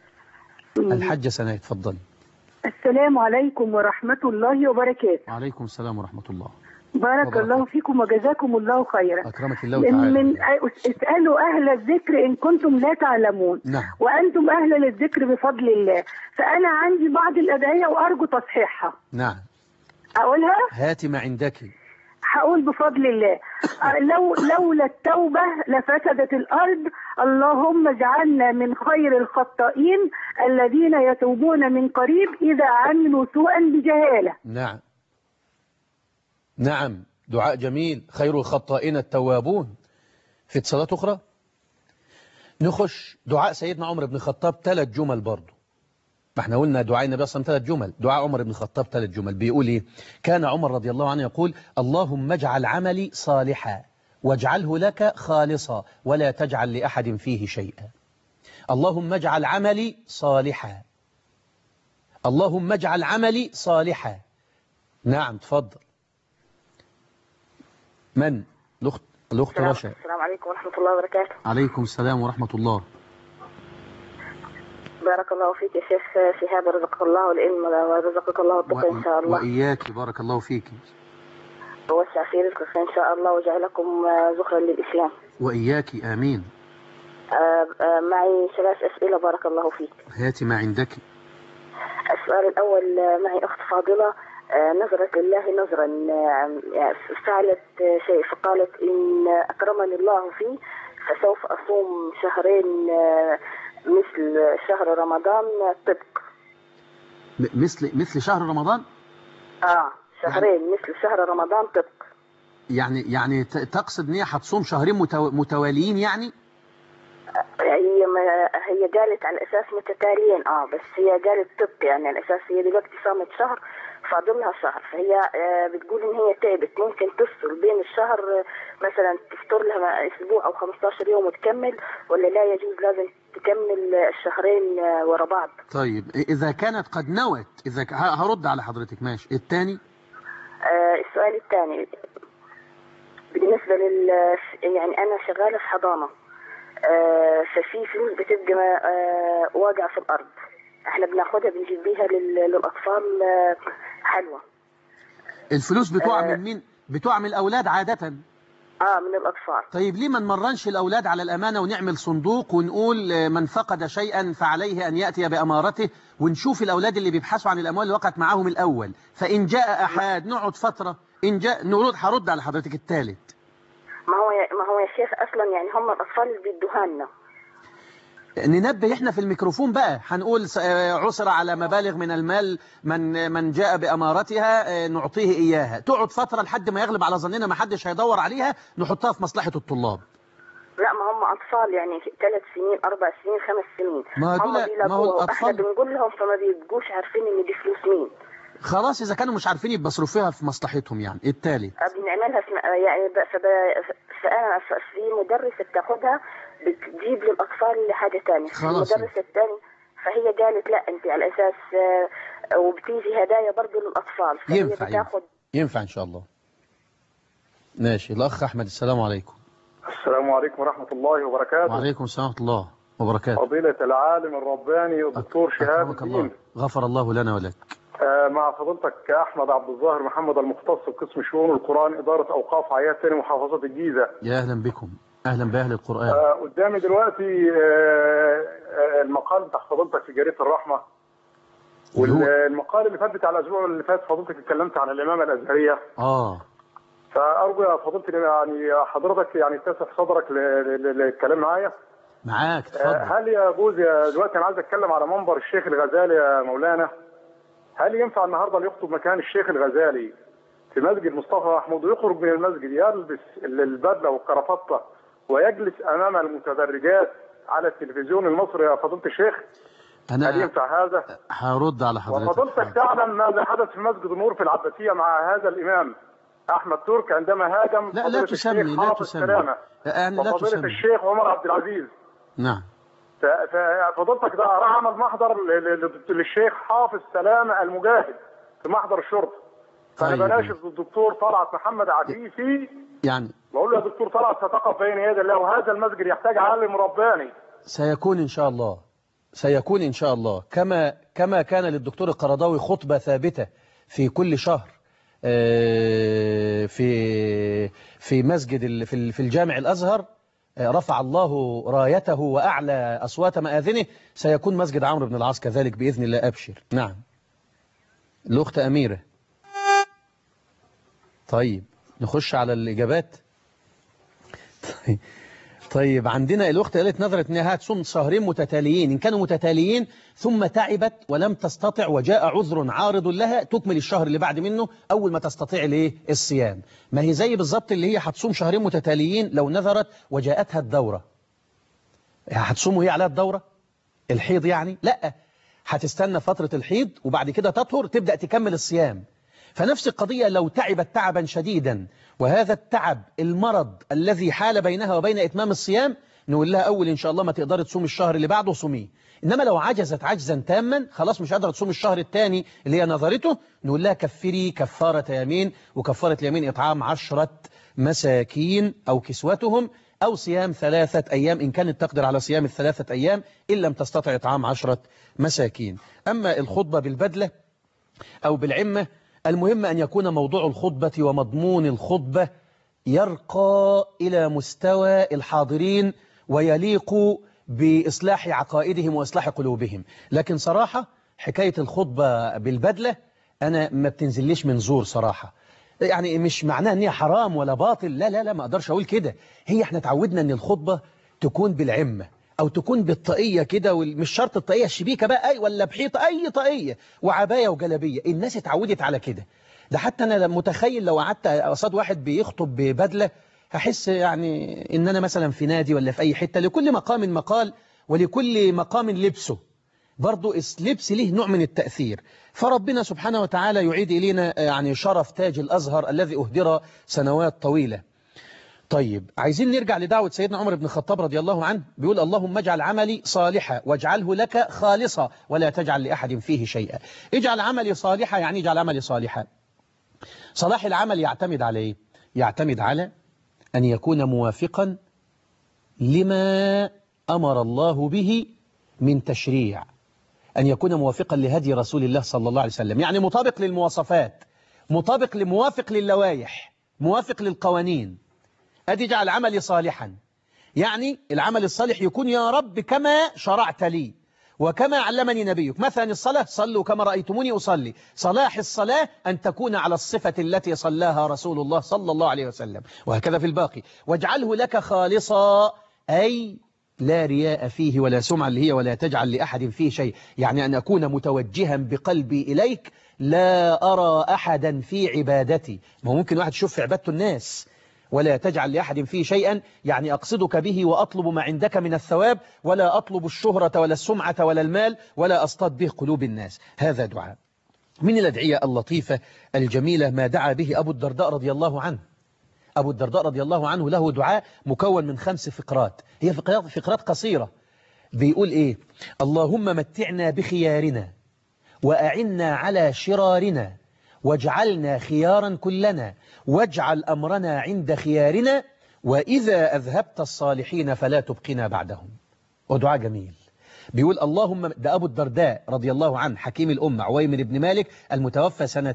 الحجة سنة اتفضل السلام عليكم ورحمة الله وبركاته وعليكم السلام ورحمة الله بارك وبركاته. الله فيكم وجزاكم الله خيرا أكرمك الله من, من تعالى اسألوا أهل الذكر إن كنتم لا تعلمون نعم وأنتم أهل للذكر بفضل الله فأنا عندي بعض الأدعية وأرجو تصحيحها نعم أقولها هات ما عندك هقول بفضل الله أه، لو لولا التوبة لفسدت الأرض اللهم اجعلنا من خير الخطائين الذين يتوبون من قريب إذا عملوا سوءا بجهالة نعم نعم دعاء جميل خير الخطائين التوابون في اتصالات أخرى نخش دعاء سيدنا عمر بن الخطاب ثلاث جمل برضه ما احنا قلنا دعاء النبي صلى الله عليه وسلم ثلاث جمل دعاء عمر بن الخطاب ثلاث جمل بيقول ايه كان عمر رضي الله عنه يقول اللهم اجعل عملي صالحا واجعله لك خالصا ولا تجعل لأحد فيه شيئا اللهم اجعل عملي صالحا اللهم اجعل عملي صالحا نعم تفضل من الأخت الأخت السلام, رشا السلام عليكم ورحمة الله وبركاته عليكم السلام ورحمة الله بارك الله فيك يا شيخ شهاب رزقك الله العلم ورزقك الله التقى إن شاء الله وإياك بارك الله فيك ووسع في رزقك إن شاء الله وجعلكم زخرا للإسلام وإياك آمين آه، آه، معي ثلاث أسئلة بارك الله فيك هاتي ما عندك السؤال الأول آه، معي أخت فاضلة آه، نظرت لله نظرا آه، فعلت آه، شيء فقالت إن أكرمني الله فيه فسوف أصوم شهرين آه، مثل شهر رمضان طبق م- مثل مثل شهر رمضان آه شهرين مثل شهر رمضان طبق يعني يعني ت- تقصد ان هي هتصوم شهرين متو- متواليين يعني هي ما هي قالت على اساس متتاليين اه بس هي قالت طب يعني على اساس هي دلوقتي صامت شهر فاضل لها شهر فهي آه بتقول ان هي تعبت ممكن تفصل بين الشهر آه، مثلا تفطر لها اسبوع او 15 يوم وتكمل ولا لا يجوز لازم تكمل آه، الشهرين آه، ورا بعض طيب اذا كانت قد نوت اذا ك- ه- هرد على حضرتك ماشي الثاني آه السؤال الثاني بالنسبة لل يعني أنا شغالة في حضانة آه ففي فلوس بتبقى آه واقعة في الأرض احنا بناخدها بنجيب بيها لل- للأطفال آه حلوى الفلوس بتقع آه. من مين بتقع من الاولاد عادة اه من الأطفال طيب ليه ما نمرنش الاولاد على الامانة ونعمل صندوق ونقول آه، من فقد شيئا فعليه ان ياتي بامارته ونشوف الاولاد اللي بيبحثوا عن الاموال اللي وقعت معاهم الاول فان جاء احد نقعد فترة ان جاء نرد هرد على حضرتك الثالث ما هو يا ما هو يا شيخ أصلا يعني هم الأطفال اللي بيدوها لنا ننبه احنا في الميكروفون بقى هنقول س- آه، عثر على مبالغ من المال من من جاء بأمارتها آه، نعطيه إياها تقعد فترة لحد ما يغلب على ظننا ما حدش هيدور عليها نحطها في مصلحة الطلاب لا ما هم أطفال يعني ثلاث سنين أربع سنين خمس سنين ما هم دول- ما هو بيلاقوها الأطفال- احنا بنقول لهم فما بيبقوش عارفين إن دي فلوس مين خلاص إذا كانوا مش عارفين يبقى صرفوها في مصلحتهم يعني التالي بنعملها في يعني ب- فب... فانا ف- في مدرسه بتاخدها بتجيب للاطفال لحاجه ثانيه خلاص. المدرسه الثانيه فهي قالت لا انت على اساس آه، وبتيجي هدايا برضه للاطفال فهي ينفع ينفع بتاخد ينفع إن شاء الله ماشي الأخ أحمد السلام عليكم السلام عليكم ورحمة الله وبركاته وعليكم السلام ورحمة الله وبركاته فضيلة العالم الرباني الدكتور شهاب أكرمك الله الدين غفر الله لنا ولك آه، مع فضيلتك أحمد عبد الظاهر محمد المختص بقسم شؤون القرآن إدارة أوقاف عياد ثاني محافظة الجيزة يا أهلا بكم أهلا بأهل القرآن آه، قدامي دلوقتي آه، آه، المقال بتاع فضيلتك في جريدة الرحمة اللي هو- والمقال اللي فات بتاع الأسبوع اللي فات فضيلتك اتكلمت عن الإمامة الأزهرية آه فأرجو يا فضيلتي يعني حضرتك يعني تسع صدرك ل- ل- للكلام معايا معاك آه، اتفضل هل يجوز يا دلوقتي انا عايز اتكلم على منبر الشيخ الغزالي يا مولانا هل ينفع النهارده اللي يخطب مكان الشيخ الغزالي في مسجد مصطفى محمود ويخرج من المسجد يلبس البدله والكرافته ويجلس امام المتدرجات على التلفزيون المصري يا فضيله الشيخ هل أنا ينفع هذا؟ هرد على حضرتك وفضيلتك تعلم ماذا حدث في مسجد النور في العباسيه مع هذا الامام احمد ترك عندما هاجم لا لا فضيلة تسمي الشيخ لا حافظ تسمي سلامه يعني لا وفضيله تسمي الشيخ عمر عبد العزيز نعم ف- ففضلتك ده راح عمل محضر ل- ل- للشيخ حافظ سلامة المجاهد في محضر الشرطة فانا طيب. بناشد الدكتور طلعت محمد عفيفي يعني بقول له يا دكتور طلعت ستقف بين يد الله وهذا المسجد يحتاج عالم رباني سيكون إن شاء الله سيكون إن شاء الله كما كما كان للدكتور القرضاوي خطبة ثابتة في كل شهر آه، في في مسجد ال- في ال- في الجامع الأزهر آه، رفع الله رايته وأعلى أصوات مآذنه سيكون مسجد عمرو بن العاص كذلك بإذن الله أبشر نعم الأخت أميرة طيب نخش على الإجابات طيب طيب عندنا الأخت قالت نظرت إنها تصوم شهرين متتاليين إن كانوا متتاليين ثم تعبت ولم تستطع وجاء عذر عارض لها تكمل الشهر اللي بعد منه أول ما تستطيع الايه الصيام ما هي زي بالظبط اللي هي هتصوم شهرين متتاليين لو نذرت وجاءتها الدورة هتصوم وهي عليها الدورة الحيض يعني لا هتستنى فترة الحيض وبعد كده تطهر تبدأ تكمل الصيام فنفس القضية لو تعبت تعبا شديدا وهذا التعب المرض الذي حال بينها وبين إتمام الصيام نقول لها أول إن شاء الله ما تقدر تصوم الشهر اللي بعده صوميه إنما لو عجزت عجزا تاما خلاص مش قادرة تصوم الشهر الثاني اللي هي نظرته نقول لها كفري كفارة يمين وكفارة اليمين إطعام عشرة مساكين أو كسوتهم أو صيام ثلاثة أيام إن كانت تقدر على صيام الثلاثة أيام إن لم تستطع إطعام عشرة مساكين أما الخطبة بالبدلة أو بالعمة المهم أن يكون موضوع الخطبة ومضمون الخطبة يرقى إلى مستوى الحاضرين ويليق بإصلاح عقائدهم وإصلاح قلوبهم لكن صراحة حكاية الخطبة بالبدلة أنا ما بتنزليش من زور صراحة يعني مش معناها ان هي حرام ولا باطل لا لا لا ما اقدرش اقول كده هي احنا اتعودنا ان الخطبة تكون بالعمة او تكون بالطاقية كده مش شرط الطاقية الشبيكة بقى اي ولا بحيطة اي طاقية وعباية وجلبية الناس اتعودت على كده ده حتى انا متخيل لو قعدت قصاد واحد بيخطب ببدلة هحس يعني ان انا مثلا في نادي ولا في اي حتة لكل مقام مقال ولكل مقام لبسه برضو اللبس له نوع من التأثير فربنا سبحانه وتعالى يعيد إلينا يعني شرف تاج الأزهر الذي أهدر سنوات طويلة طيب عايزين نرجع لدعوة سيدنا عمر بن الخطاب رضي الله عنه بيقول اللهم اجعل عملي صالحا واجعله لك خالصا ولا تجعل لأحد فيه شيئا اجعل عملي صالحا يعني اجعل عملي صالحا صلاح العمل يعتمد على ايه يعتمد على أن يكون موافقا لما أمر الله به من تشريع أن يكون موافقا لهدي رسول الله صلى الله عليه وسلم يعني مطابق للمواصفات مطابق لموافق للوائح موافق للقوانين أدي جعل عملي صالحا يعني العمل الصالح يكون يا رب كما شرعت لي وكما علمني نبيك مثلا الصلاة صلوا كما رأيتموني أصلي صلاح الصلاة أن تكون على الصفة التي صلاها رسول الله صلى الله عليه وسلم وهكذا في الباقي واجعله لك خالصا أي لا رياء فيه ولا سمعة اللي هي ولا تجعل لأحد فيه شيء يعني أن أكون متوجها بقلبي إليك لا أرى أحدا في عبادتي ما ممكن واحد يشوف في عبادته الناس ولا تجعل لأحد فيه شيئا يعني أقصدك به وأطلب ما عندك من الثواب ولا أطلب الشهرة ولا السمعة ولا المال ولا أصطاد به قلوب الناس هذا دعاء من الأدعية اللطيفة الجميلة ما دعا به أبو الدرداء رضي الله عنه أبو الدرداء رضي الله عنه له دعاء مكون من خمس فقرات هي فقرات, فقرات قصيرة بيقول إيه اللهم متعنا بخيارنا وأعنا على شرارنا واجعلنا خيارا كلنا واجعل أمرنا عند خيارنا وإذا أذهبت الصالحين فلا تبقنا بعدهم ودعاء جميل بيقول اللهم ده أبو الدرداء رضي الله عنه حكيم الأمة عويمر بن مالك المتوفى سنة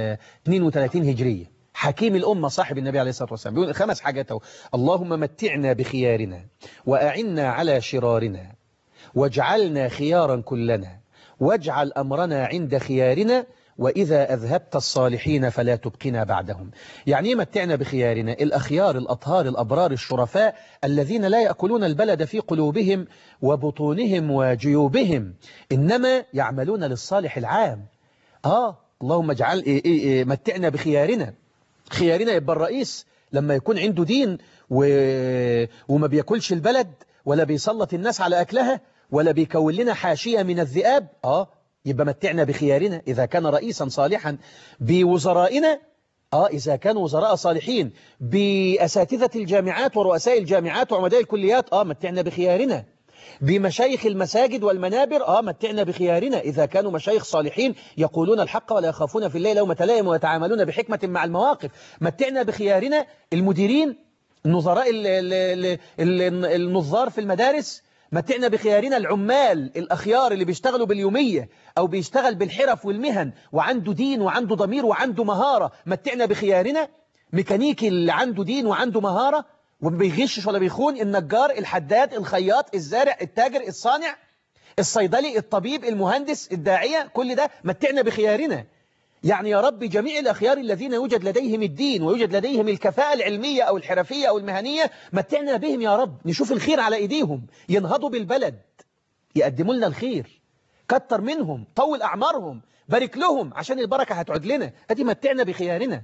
32 هجرية حكيم الأمة صاحب النبي عليه الصلاة والسلام بيقول خمس حاجات اهو اللهم متعنا بخيارنا وأعنا على شرارنا واجعلنا خيارا كلنا واجعل أمرنا عند خيارنا وإذا أذهبت الصالحين فلا تبقنا بعدهم يعني متعنا بخيارنا الأخيار الأطهار الأبرار الشرفاء الذين لا يأكلون البلد في قلوبهم وبطونهم وجيوبهم إنما يعملون للصالح العام آه اللهم اجعل إيه إيه إيه متعنا بخيارنا خيارنا يبقى الرئيس لما يكون عنده دين و... وما بياكلش البلد ولا بيسلط الناس على أكلها ولا بيكون لنا حاشية من الذئاب آه يبقى متعنا بخيارنا إذا كان رئيسا صالحا بوزرائنا آه إذا كانوا وزراء صالحين بأساتذة الجامعات ورؤساء الجامعات وعمداء الكليات آه متعنا بخيارنا بمشايخ المساجد والمنابر آه متعنا بخيارنا إذا كانوا مشايخ صالحين يقولون الحق ولا يخافون في الله لومة لائم ويتعاملون بحكمة مع المواقف متعنا بخيارنا المديرين النظراء ال ال ال النظار في المدارس متعنا بخيارنا العمال الأخيار اللي بيشتغلوا باليومية أو بيشتغل بالحرف والمهن وعنده دين وعنده ضمير وعنده مهارة متعنا بخيارنا ميكانيكي اللي عنده دين وعنده مهارة وما بيغشش ولا بيخون النجار الحداد الخياط الزارع التاجر الصانع الصيدلي الطبيب المهندس الداعية كل ده متعنا بخيارنا يعني يا رب جميع الأخيار الذين يوجد لديهم الدين ويوجد لديهم الكفاءة العلمية أو الحرفية أو المهنية متعنا بهم يا رب نشوف الخير على إيديهم ينهضوا بالبلد يقدموا لنا الخير كتر منهم طول أعمارهم بارك لهم عشان البركة هتعود لنا أدي متعنا بخيارنا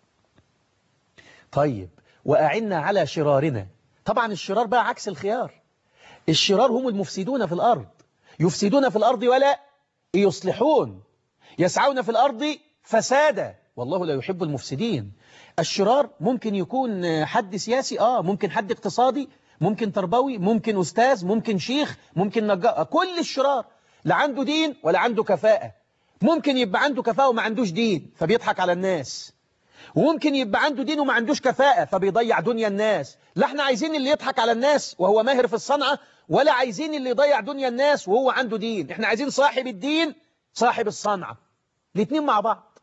طيب وأعنا على شرارنا طبعا الشرار بقى عكس الخيار الشرار هم المفسدون في الأرض يفسدون في الأرض ولا يصلحون يسعون في الأرض فسادا والله لا يحب المفسدين الشرار ممكن يكون حد سياسي آه ممكن حد اقتصادي ممكن تربوي ممكن أستاذ ممكن شيخ ممكن نجار كل الشرار لا عنده دين ولا عنده كفاءة ممكن يبقى عنده كفاءة وما عندوش دين فبيضحك على الناس وممكن يبقى عنده دين وما عندوش كفاءة فبيضيع دنيا الناس لا احنا عايزين اللي يضحك على الناس وهو ماهر في الصنعة ولا عايزين اللي يضيع دنيا الناس وهو عنده دين احنا عايزين صاحب الدين صاحب الصنعة الاثنين مع بعض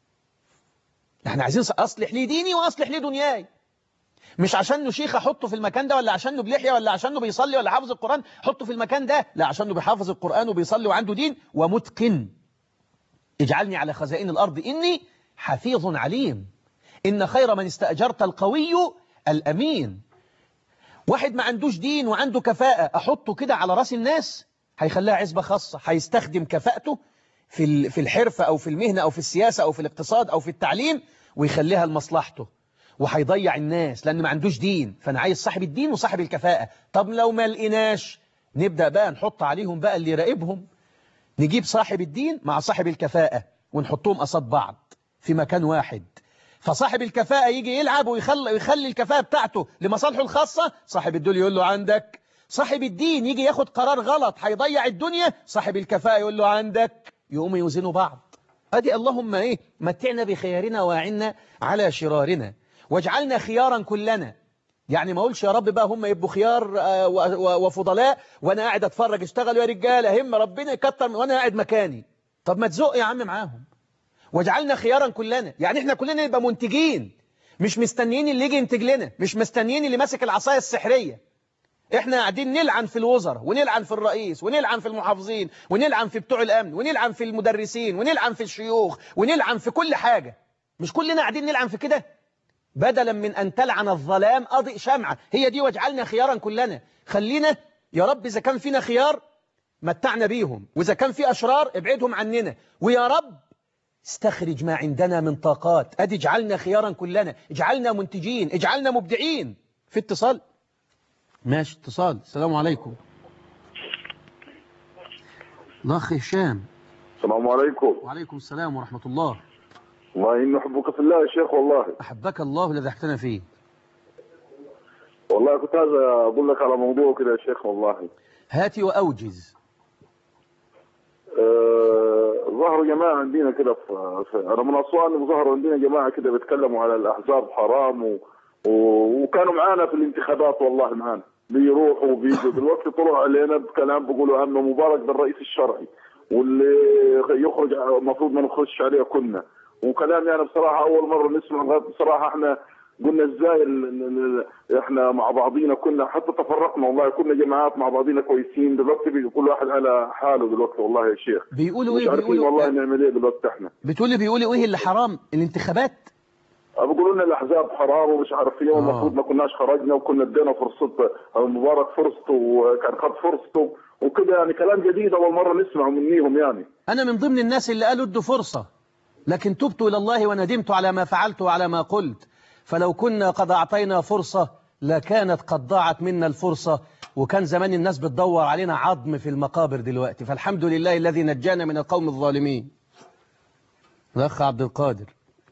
احنا عايزين اصلح لي ديني واصلح لي دنياي مش عشان شيخ احطه في المكان ده ولا عشانه بلحيه ولا عشانه بيصلي ولا حافظ القرآن حطه في المكان ده لا عشانه بيحافظ القرآن وبيصلي وعنده دين ومتقن اجعلني على خزائن الأرض إني حفيظ عليم إن خير من استأجرت القوي الأمين واحد ما عندوش دين وعنده كفاءة أحطه كده على راس الناس هيخليها عزبة خاصة هيستخدم كفاءته في في الحرفة أو في المهنة أو في السياسة أو في الاقتصاد أو في التعليم ويخليها لمصلحته وهيضيع الناس لأن ما عندوش دين فأنا عايز صاحب الدين وصاحب الكفاءة طب لو ما لقيناش نبدأ بقى نحط عليهم بقى اللي يراقبهم نجيب صاحب الدين مع صاحب الكفاءة ونحطهم قصاد بعض في مكان واحد فصاحب الكفاءة يجي يلعب ويخلي, ويخلي الكفاءة بتاعته لمصالحه الخاصة صاحب الدول يقول له عندك صاحب الدين يجي ياخد قرار غلط هيضيع الدنيا صاحب الكفاءة يقول له عندك يقوموا يوزنوا بعض ادي اللهم ايه متعنا بخيارنا واعنا على شرارنا واجعلنا خيارا كلنا يعني ما اقولش يا رب بقى هم يبقوا خيار آه، و- و- وفضلاء وانا قاعد اتفرج اشتغلوا يا رجاله هم ربنا يكتر من- وانا قاعد مكاني طب ما تزق يا عم معاهم واجعلنا خيارا كلنا يعني احنا كلنا نبقى منتجين مش مستنيين اللي يجي ينتج لنا مش مستنيين اللي ماسك العصايه السحريه احنا قاعدين نلعن في الوزراء ونلعن في الرئيس ونلعن في المحافظين ونلعن في بتوع الامن ونلعن في المدرسين ونلعن في الشيوخ ونلعن في كل حاجه مش كلنا قاعدين نلعن في كده بدلا من أن تلعن الظلام أضئ شمعة هي دي واجعلنا خيارا كلنا خلينا يا رب إذا كان فينا خيار متعنا بيهم وإذا كان في أشرار ابعدهم عننا ويا رب استخرج ما عندنا من طاقات أدي اجعلنا خيارا كلنا اجعلنا منتجين اجعلنا مبدعين في اتصال ماشي اتصال السلام عليكم الأخ هشام السلام عليكم وعليكم السلام ورحمة الله والله إني أحبك في الله يا شيخ والله أحبك الله الذي احتنا فيه والله كنت عايز أقول لك على موضوع كده يا شيخ والله هاتي وأوجز آه، ظهروا جماعة عندنا كده في في- أنا من أسوان وظهروا عندنا جماعة كده بيتكلموا على الأحزاب حرام و... و... وكانوا معانا في الانتخابات والله معانا بيروحوا وبيجوا دلوقتي طلعوا علينا بكلام بيقولوا أن مبارك ده الرئيس الشرعي واللي يخرج المفروض ما نخش عليه كنا وكلام يعني بصراحة أول مرة نسمع لغاية بصراحة احنا قلنا ازاي ال- ال- ال- احنا مع بعضينا كنا حتى تفرقنا والله كنا جماعات مع بعضينا كويسين دلوقتي بي- كل واحد على حاله دلوقتي والله يا شيخ بيقولوا مش ايه عارفين والله بيقولوا نعمل ايه دلوقتي احنا بتقولي بيقولوا ايه اللي حرام الانتخابات بيقولوا لنا الاحزاب حرام ومش عارف ايه والمفروض ما كناش خرجنا وكنا ادينا فرصه مبارك فرصته وكان خد فرصته وكده يعني كلام جديد اول مره نسمعه منيهم يعني انا من ضمن الناس اللي قالوا ادوا فرصة لكن تبت الى الله وندمت على ما فعلت وعلى ما قلت فلو كنا قد اعطينا فرصة لكانت قد ضاعت منا الفرصة وكان زمان الناس بتدور علينا عظم في المقابر دلوقتي فالحمد لله الذي نجانا من القوم الظالمين الاخ عبد القادر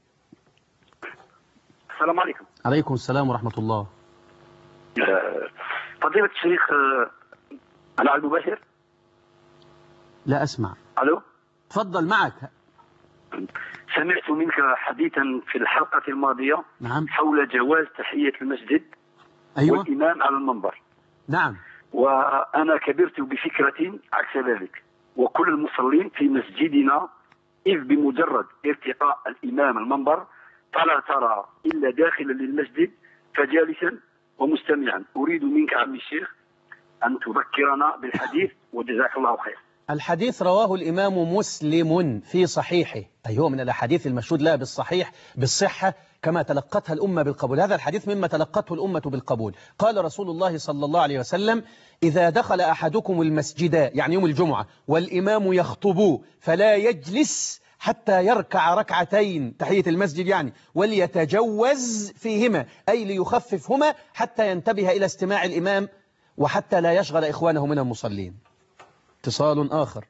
السلام عليكم عليكم السلام ورحمة الله آه، فضيلة الشيخ آه، أنا على المباشر لا اسمع ألو تفضل معك سمعت منك حديثا في الحلقة الماضية نعم حول جواز تحية المسجد ايوه والإمام على المنبر نعم وأنا كبرت بفكرة عكس ذلك وكل المصلين في مسجدنا إذ بمجرد ارتقاء الإمام المنبر فلا ترى إلا داخلا للمسجد فجالسا ومستمعا أريد منك عمي الشيخ أن تذكرنا بالحديث وجزاك الله خير الحديث رواه الإمام مسلم في صحيحه أي هو من الأحاديث المشهود لها بالصحيح بالصحة كما تلقتها الأمة بالقبول هذا الحديث مما تلقته الأمة بالقبول قال رسول الله صلى الله عليه وسلم إذا دخل أحدكم المسجد يعني يوم الجمعة والإمام يخطب فلا يجلس حتى يركع ركعتين تحية المسجد يعني وليتجوز فيهما أي ليخففهما حتى ينتبه إلى استماع الإمام وحتى لا يشغل إخوانه من المصلين اتصال آخر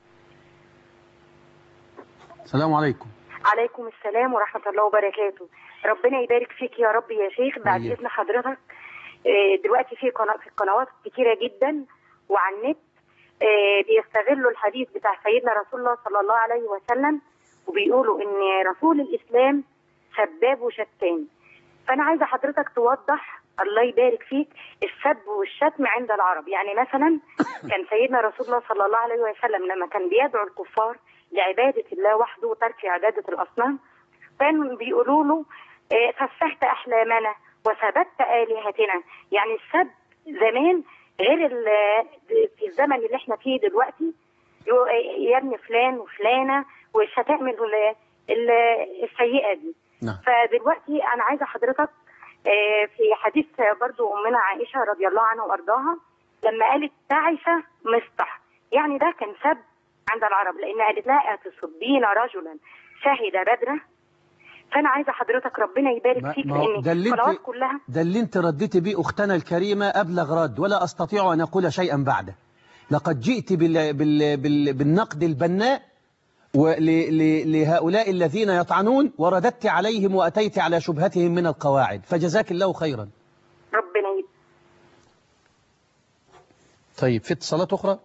السلام عليكم عليكم السلام ورحمة الله وبركاته ربنا يبارك فيك يا رب يا شيخ بعد أيوة. إذن حضرتك آه، دلوقتي في قناه في قنوات كتيره جدا وعلى النت آه، بيستغلوا الحديث بتاع سيدنا رسول الله صلى الله عليه وسلم وبيقولوا ان رسول الاسلام سباب وشتان فانا عايزه حضرتك توضح الله يبارك فيك السب والشتم عند العرب يعني مثلا كان سيدنا رسول الله صلى الله عليه وسلم لما كان بيدعو الكفار لعباده الله وحده وترك عباده الاصنام كانوا بيقولوا له آه، فسحت احلامنا وثبت الهتنا يعني السب زمان غير ال- في الزمن اللي احنا فيه دلوقتي يو- يا ابن فلان وفلانه والشتائم ال- ال- السيئه دي نعم فدلوقتي انا عايزه حضرتك آه، في حديث برضو امنا عائشه رضي الله عنها وارضاها لما قالت تعس مصطح يعني ده كان سب عند العرب لان قالت لها اتصبين رجلا شهد بدره فانا عايزه حضرتك ربنا يبارك ما- فيك ما هو لان ده اللي القنوات انت- كلها ده اللي انت رديت بيه أختنا الكريمة أبلغ رد ولا أستطيع أن أقول شيئا بعده لقد جئت بال بال بال بالنقد البناء ول- ل- لهؤلاء الذين يطعنون ورددت عليهم وأتيت على شبهتهم من القواعد فجزاك الله خيرا ربنا يبارك طيب في اتصالات أخرى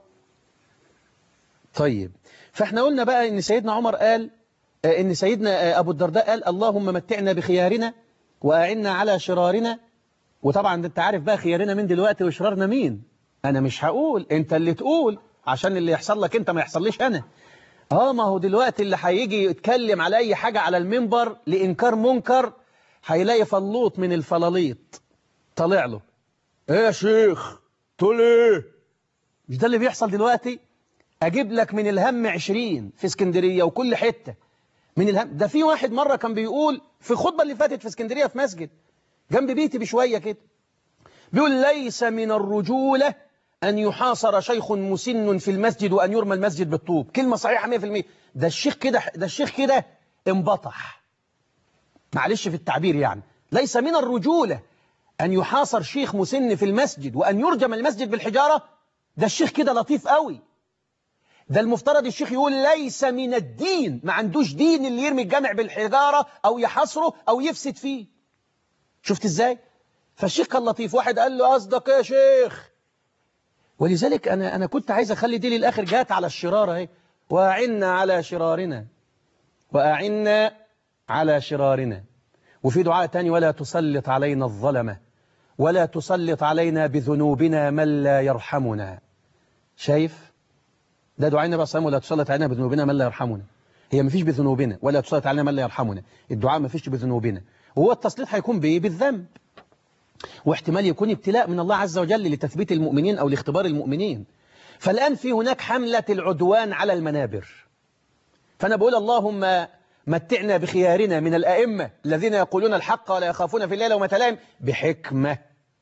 طيب فاحنا قلنا بقى ان سيدنا عمر قال آه، ان سيدنا آه، ابو الدرداء قال اللهم متعنا بخيارنا واعنا على شرارنا وطبعا ده انت عارف بقى خيارنا مين دلوقتي وشرارنا مين انا مش هقول انت اللي تقول عشان اللي يحصل لك انت ما يحصليش انا اه ما هو دلوقتي اللي هيجي يتكلم على اي حاجة على المنبر لانكار منكر هيلاقي فلوط من الفلاليط طالع له ايه يا شيخ تقول ايه مش ده اللي بيحصل دلوقتي اجيب لك من الهم عشرين في اسكندرية وكل حتة من الهم ده في واحد مرة كان بيقول في الخطبة اللي فاتت في اسكندرية في مسجد جنب بيتي بشوية كده بيقول ليس من الرجولة أن يحاصر شيخ مسن في المسجد وأن يرمى المسجد بالطوب كلمة صحيحة 100% ده الشيخ كده ده الشيخ كده انبطح معلش في التعبير يعني ليس من الرجولة أن يحاصر شيخ مسن في المسجد وأن يرجم المسجد بالحجارة ده الشيخ كده لطيف قوي ده المفترض الشيخ يقول ليس من الدين ما عندوش دين اللي يرمي الجامع بالحجارة أو يحصره أو يفسد فيه شفت ازاي فالشيخ كان لطيف واحد قال له قصدك ايه يا شيخ ولذلك أنا أنا كنت عايز أخلي دي للآخر جات على الشرارة اهي وأعنا على شرارنا وأعنا على شرارنا وفي دعاء تاني ولا تسلط علينا الظلمة ولا تسلط علينا بذنوبنا من لا يرحمنا شايف ده دعاء النبي صلى الله عليه وسلم ولا تسلط علينا بذنوبنا من لا يرحمنا هي مفيش بذنوبنا ولا تسلط علينا من لا يرحمنا الدعاء مفيش بذنوبنا وهو التسليط هيكون بايه بالذنب واحتمال يكون ابتلاء من الله عز وجل لتثبيت المؤمنين أو لاختبار المؤمنين فالآن في هناك حملة العدوان على المنابر فأنا بقول اللهم متعنا بخيارنا من الأئمة الذين يقولون الحق ولا يخافون في الليل وما تلام بحكمة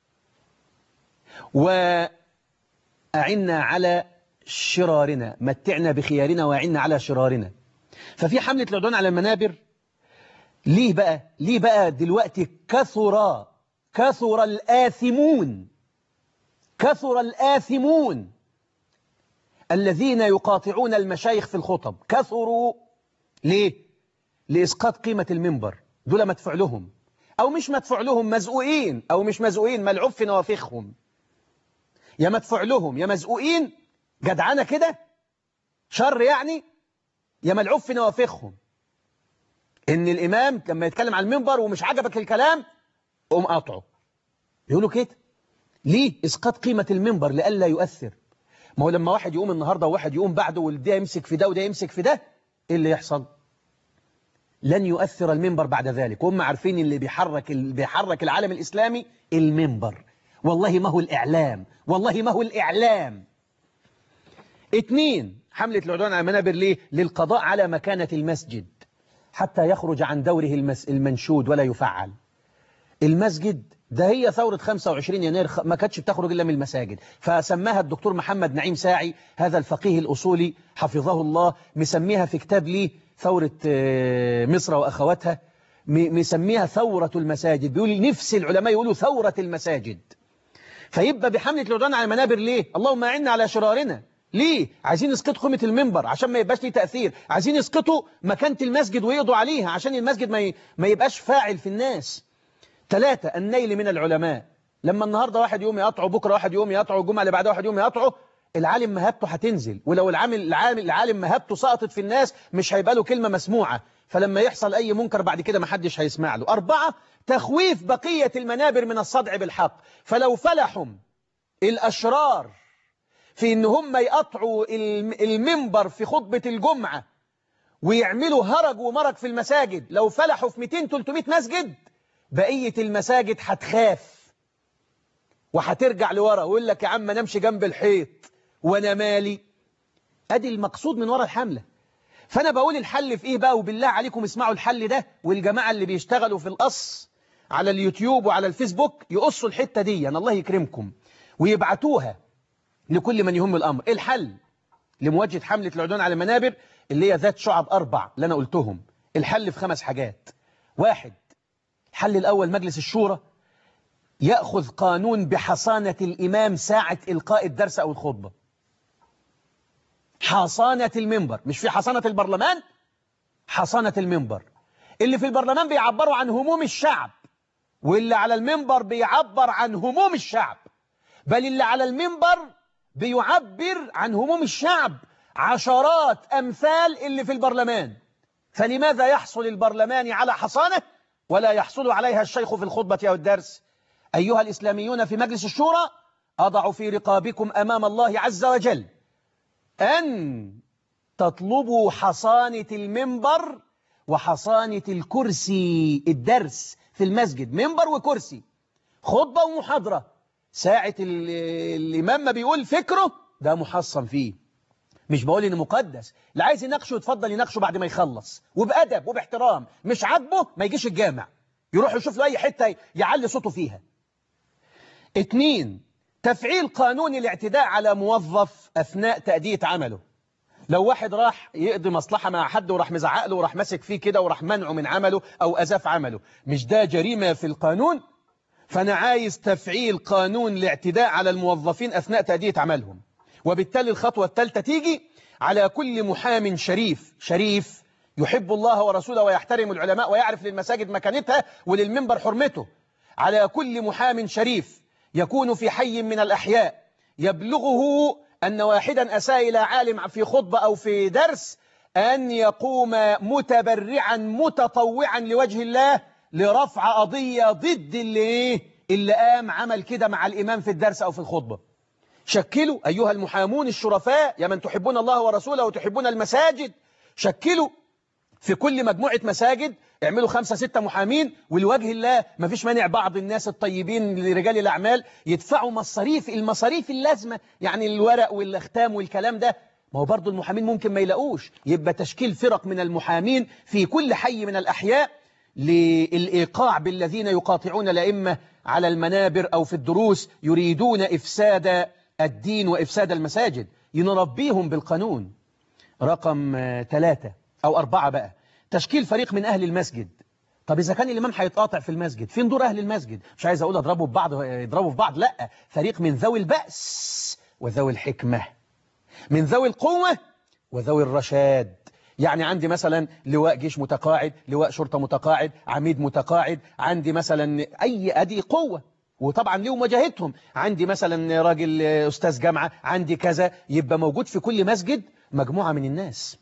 وأعنا على شرارنا متعنا بخيارنا وأعنا على شرارنا ففي حملة العدوان على المنابر ليه بقى ليه بقى دلوقتي كثر كثر الآثمون كثر الآثمون الذين يقاطعون المشايخ في الخطب كثروا ليه لإسقاط قيمة المنبر دول مدفوع لهم أو مش مدفوع لهم مزقوقين أو مش مزقوقين ملعوب في نوافخهم يا مدفوع لهم يا مزقوقين جدعانة كده شر يعني يا ملعوب في نوافخهم إن الإمام لما يتكلم على المنبر ومش عجبك الكلام قوم قاطعه يقولوا كده ليه إسقاط قيمة المنبر لألا يؤثر ما هو لما واحد يقوم النهاردة وواحد يقوم بعده وده يمسك في ده وده يمسك في ده إيه اللي يحصل لن يؤثر المنبر بعد ذلك وهم عارفين اللي بيحرك اللي بيحرك العالم الإسلامي المنبر والله ما هو الإعلام والله ما هو الإعلام اتنين حملة العدوان على المنابر ليه للقضاء على مكانة المسجد حتى يخرج عن دوره المس المنشود ولا يفعل المسجد ده هي ثورة 25 يناير ما كانتش بتخرج إلا من المساجد فسماها الدكتور محمد نعيم ساعي هذا الفقيه الأصولي حفظه الله مسميها في كتاب ليه ثورة مصر وأخواتها مسميها ثورة المساجد بيقول نفس العلماء يقولوا ثورة المساجد فيبقى بحملة العدوان على المنابر ليه اللهم أعنا على شرارنا ليه عايزين يسقطوا قيمة المنبر عشان ما يبقاش ليه تأثير عايزين يسقطوا مكانة المسجد ويقضوا عليها عشان المسجد ما ما يبقاش فاعل في الناس ثلاثة النيل من العلماء لما النهاردة واحد يوم يقطعه بكرة واحد يوم يقطعه الجمعة اللي بعدها واحد يوم يقطعه العالم مهابته هتنزل ولو العامل العالم العالم مهابته سقطت في الناس مش هيبقى له كلمة مسموعة فلما يحصل أي منكر بعد كده محدش هيسمع له أربعة تخويف بقية المنابر من الصدع بالحق فلو فلحهم الأشرار في إن هم يقطعوا المنبر في خطبة الجمعة ويعملوا هرج ومرج في المساجد لو فلحوا في 200-300 مسجد بقية المساجد هتخاف وهترجع لورا ويقول لك يا عم نمشي جنب الحيط وانا مالي ادي المقصود من ورا الحملة فانا بقول الحل في ايه بقى وبالله عليكم اسمعوا الحل ده والجماعة اللي بيشتغلوا في القص على اليوتيوب وعلى الفيسبوك يقصوا الحتة دي يعني الله يكرمكم ويبعتوها لكل من يهم الأمر الحل لمواجهة حملة العدوان على المنابر اللي هي ذات شعب أربع اللي أنا قلتهم الحل في خمس حاجات واحد الحل الأول مجلس الشورى يأخذ قانون بحصانة الإمام ساعة إلقاء الدرس أو الخطبة حصانة المنبر مش في حصانة البرلمان حصانة المنبر اللي في البرلمان بيعبروا عن هموم الشعب واللي على المنبر بيعبر عن هموم الشعب بل اللي على المنبر بيعبر عن هموم الشعب عشرات أمثال اللي في البرلمان فلماذا يحصل البرلمان على حصانة ولا يحصل عليها الشيخ في الخطبة أو الدرس أيها الإسلاميون في مجلس الشورى أضع في رقابكم أمام الله عز وجل أن تطلبوا حصانة المنبر وحصانة الكرسي الدرس في المسجد منبر وكرسي خطبة ومحاضرة ساعة الإمام ما بيقول فكره ده محصن فيه مش بقول إنه مقدس اللي عايز يناقشه يتفضل يناقشه بعد ما يخلص وبأدب وباحترام مش عاجبه ما يجيش الجامع يروح يشوف له أي حتة يعلي صوته فيها اتنين تفعيل قانون الاعتداء على موظف أثناء تأدية عمله لو واحد راح يقضي مصلحة مع حد وراح مزعق له وراح ماسك فيه كده وراح منعه من عمله أو أزاف عمله مش ده جريمة في القانون فأنا عايز تفعيل قانون الاعتداء على الموظفين أثناء تأدية عملهم وبالتالي الخطوة الثالثة تيجي على كل محام شريف شريف يحب الله ورسوله ويحترم العلماء ويعرف للمساجد مكانتها وللمنبر حرمته على كل محام شريف يكون في حي من الأحياء يبلغه أن واحدا أساء إلى عالم في خطبة أو في درس أن يقوم متبرعا متطوعا لوجه الله لرفع قضية ضد اللي, اللي قام عمل كده مع الإمام في الدرس أو في الخطبة شكلوا أيها المحامون الشرفاء يا من تحبون الله ورسوله وتحبون المساجد شكلوا في كل مجموعة مساجد اعملوا خمسة ستة محامين ولوجه الله ما فيش مانع بعض الناس الطيبين لرجال الأعمال يدفعوا مصاريف المصاريف اللازمة يعني الورق والأختام والكلام ده ما هو برضو المحامين ممكن ما يلاقوش يبقى تشكيل فرق من المحامين في كل حي من الأحياء للإيقاع بالذين يقاطعون الأئمة على المنابر أو في الدروس يريدون إفساد الدين وإفساد المساجد ينربيهم بالقانون رقم ثلاثة أو أربعة بقى تشكيل فريق من أهل المسجد طب إذا كان الإمام هيتقاطع في المسجد فين دور أهل المسجد مش عايز أقول أضربوا في بعض يضربوا في بعض لا فريق من ذوي البأس وذوي الحكمة من ذوي القوة وذوي الرشاد يعني عندي مثلا لواء جيش متقاعد لواء شرطة متقاعد عميد متقاعد عندي مثلا أي أدي قوة وطبعا ليهم وجاهتهم عندي مثلا راجل أستاذ جامعة عندي كذا يبقى موجود في كل مسجد مجموعة من الناس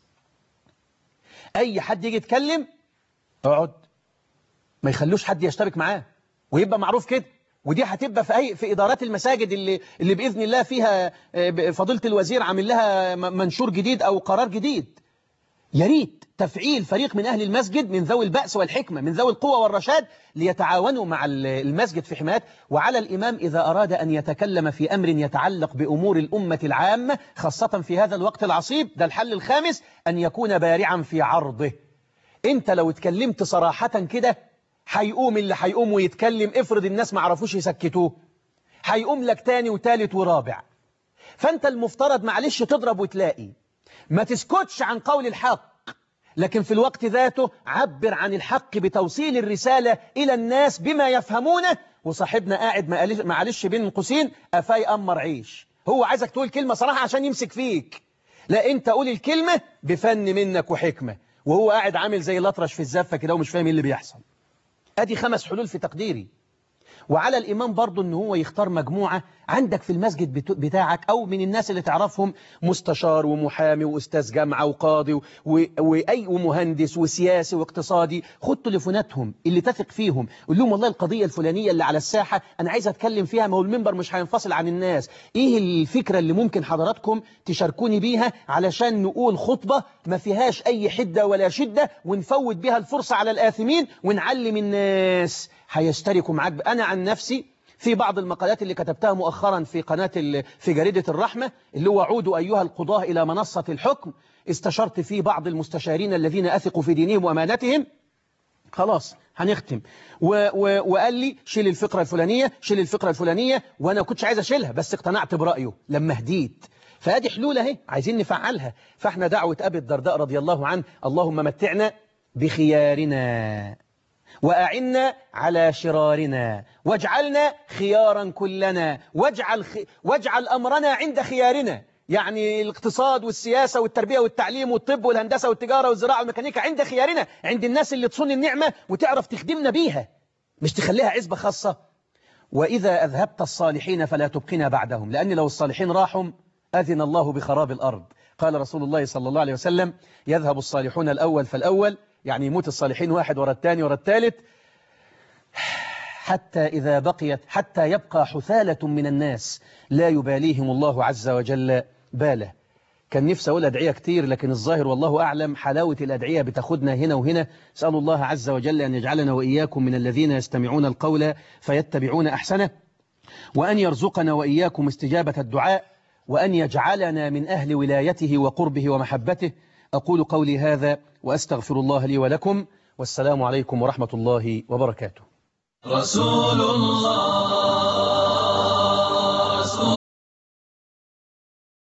أي حد يجي يتكلم اقعد ما يخلوش حد يشترك معاه ويبقى معروف كده ودي هتبقى في أي في إدارات المساجد اللي اللي بإذن الله فيها فضيلة الوزير عامل لها منشور جديد أو قرار جديد يا ريت تفعيل فريق من أهل المسجد من ذوي البأس والحكمة من ذوي القوة والرشاد ليتعاونوا مع المسجد في حماية وعلى الإمام إذا أراد أن يتكلم في أمر يتعلق بأمور الأمة العامة خاصة في هذا الوقت العصيب ده الحل الخامس أن يكون بارعا في عرضه أنت لو اتكلمت صراحة كده هيقوم اللي هيقوم ويتكلم افرض الناس ما عرفوش يسكتوه هيقوم لك تاني وتالت ورابع فأنت المفترض معلش تضرب وتلاقي ما تسكتش عن قول الحق لكن في الوقت ذاته عبر عن الحق بتوصيل الرسالة إلى الناس بما يفهمونه وصاحبنا قاعد معلش بين قوسين أفاي أمر عيش هو عايزك تقول كلمة صراحة عشان يمسك فيك لا أنت قول الكلمة بفن منك وحكمة وهو قاعد عامل زي الأطرش في الزفة كده ومش فاهم ايه اللي بيحصل أدي خمس حلول في تقديري وعلى الإمام برضو أنه هو يختار مجموعة عندك في المسجد بت- بتاعك أو من الناس اللي تعرفهم مستشار ومحامي وأستاذ جامعة وقاضي و- و- وأي ومهندس وسياسي واقتصادي خد تليفوناتهم اللي تثق فيهم قول لهم والله القضية الفلانية اللي على الساحة أنا عايز أتكلم فيها ما هو المنبر مش هينفصل عن الناس إيه الفكرة اللي ممكن حضراتكم تشاركوني بيها علشان نقول خطبة ما فيهاش أي حدة ولا شدة ونفوت بيها الفرصة على الآثمين ونعلم الناس هيشتركوا معاك أنا عن نفسي في بعض المقالات اللي كتبتها مؤخرا في قناة ال- في جريدة الرحمة اللي هو عودوا أيها القضاة إلى منصة الحكم استشرت فيه بعض المستشارين الذين أثقوا في دينهم وأمانتهم خلاص هنختم و و وقال لي شيل الفقرة الفلانية شيل الفقرة الفلانية وأنا كنتش عايز أشيلها بس اقتنعت برأيه لما هديت فادي حلول اهي عايزين نفعلها فاحنا دعوة أبي الدرداء رضي الله عنه اللهم متعنا بخيارنا وأعنا على شرارنا واجعلنا خيارا كلنا واجعل, خ... واجعل أمرنا عند خيارنا يعني الاقتصاد والسياسة والتربية والتعليم والطب والهندسة والتجارة والزراعة والميكانيكا عند خيارنا عند الناس اللي تصون النعمة وتعرف تخدمنا بيها مش تخليها عزبة خاصة وإذا أذهبت الصالحين فلا تبقنا بعدهم لأن لو الصالحين راحوا أذن الله بخراب الأرض قال رسول الله صلى الله عليه وسلم يذهب الصالحون الأول فالأول يعني يموت الصالحين واحد ورا الثاني ورا الثالث حتى إذا بقيت حتى يبقى حثالة من الناس لا يباليهم الله عز وجل باله كان نفسي أقول أدعية كتير لكن الظاهر والله أعلم حلاوة الأدعية بتاخدنا هنا وهنا سأل الله عز وجل أن يجعلنا وإياكم من الذين يستمعون القول فيتبعون أحسنه وأن يرزقنا وإياكم استجابة الدعاء وأن يجعلنا من أهل ولايته وقربه ومحبته أقول قولي هذا وأستغفر الله لي ولكم والسلام عليكم ورحمة الله وبركاته رسول الله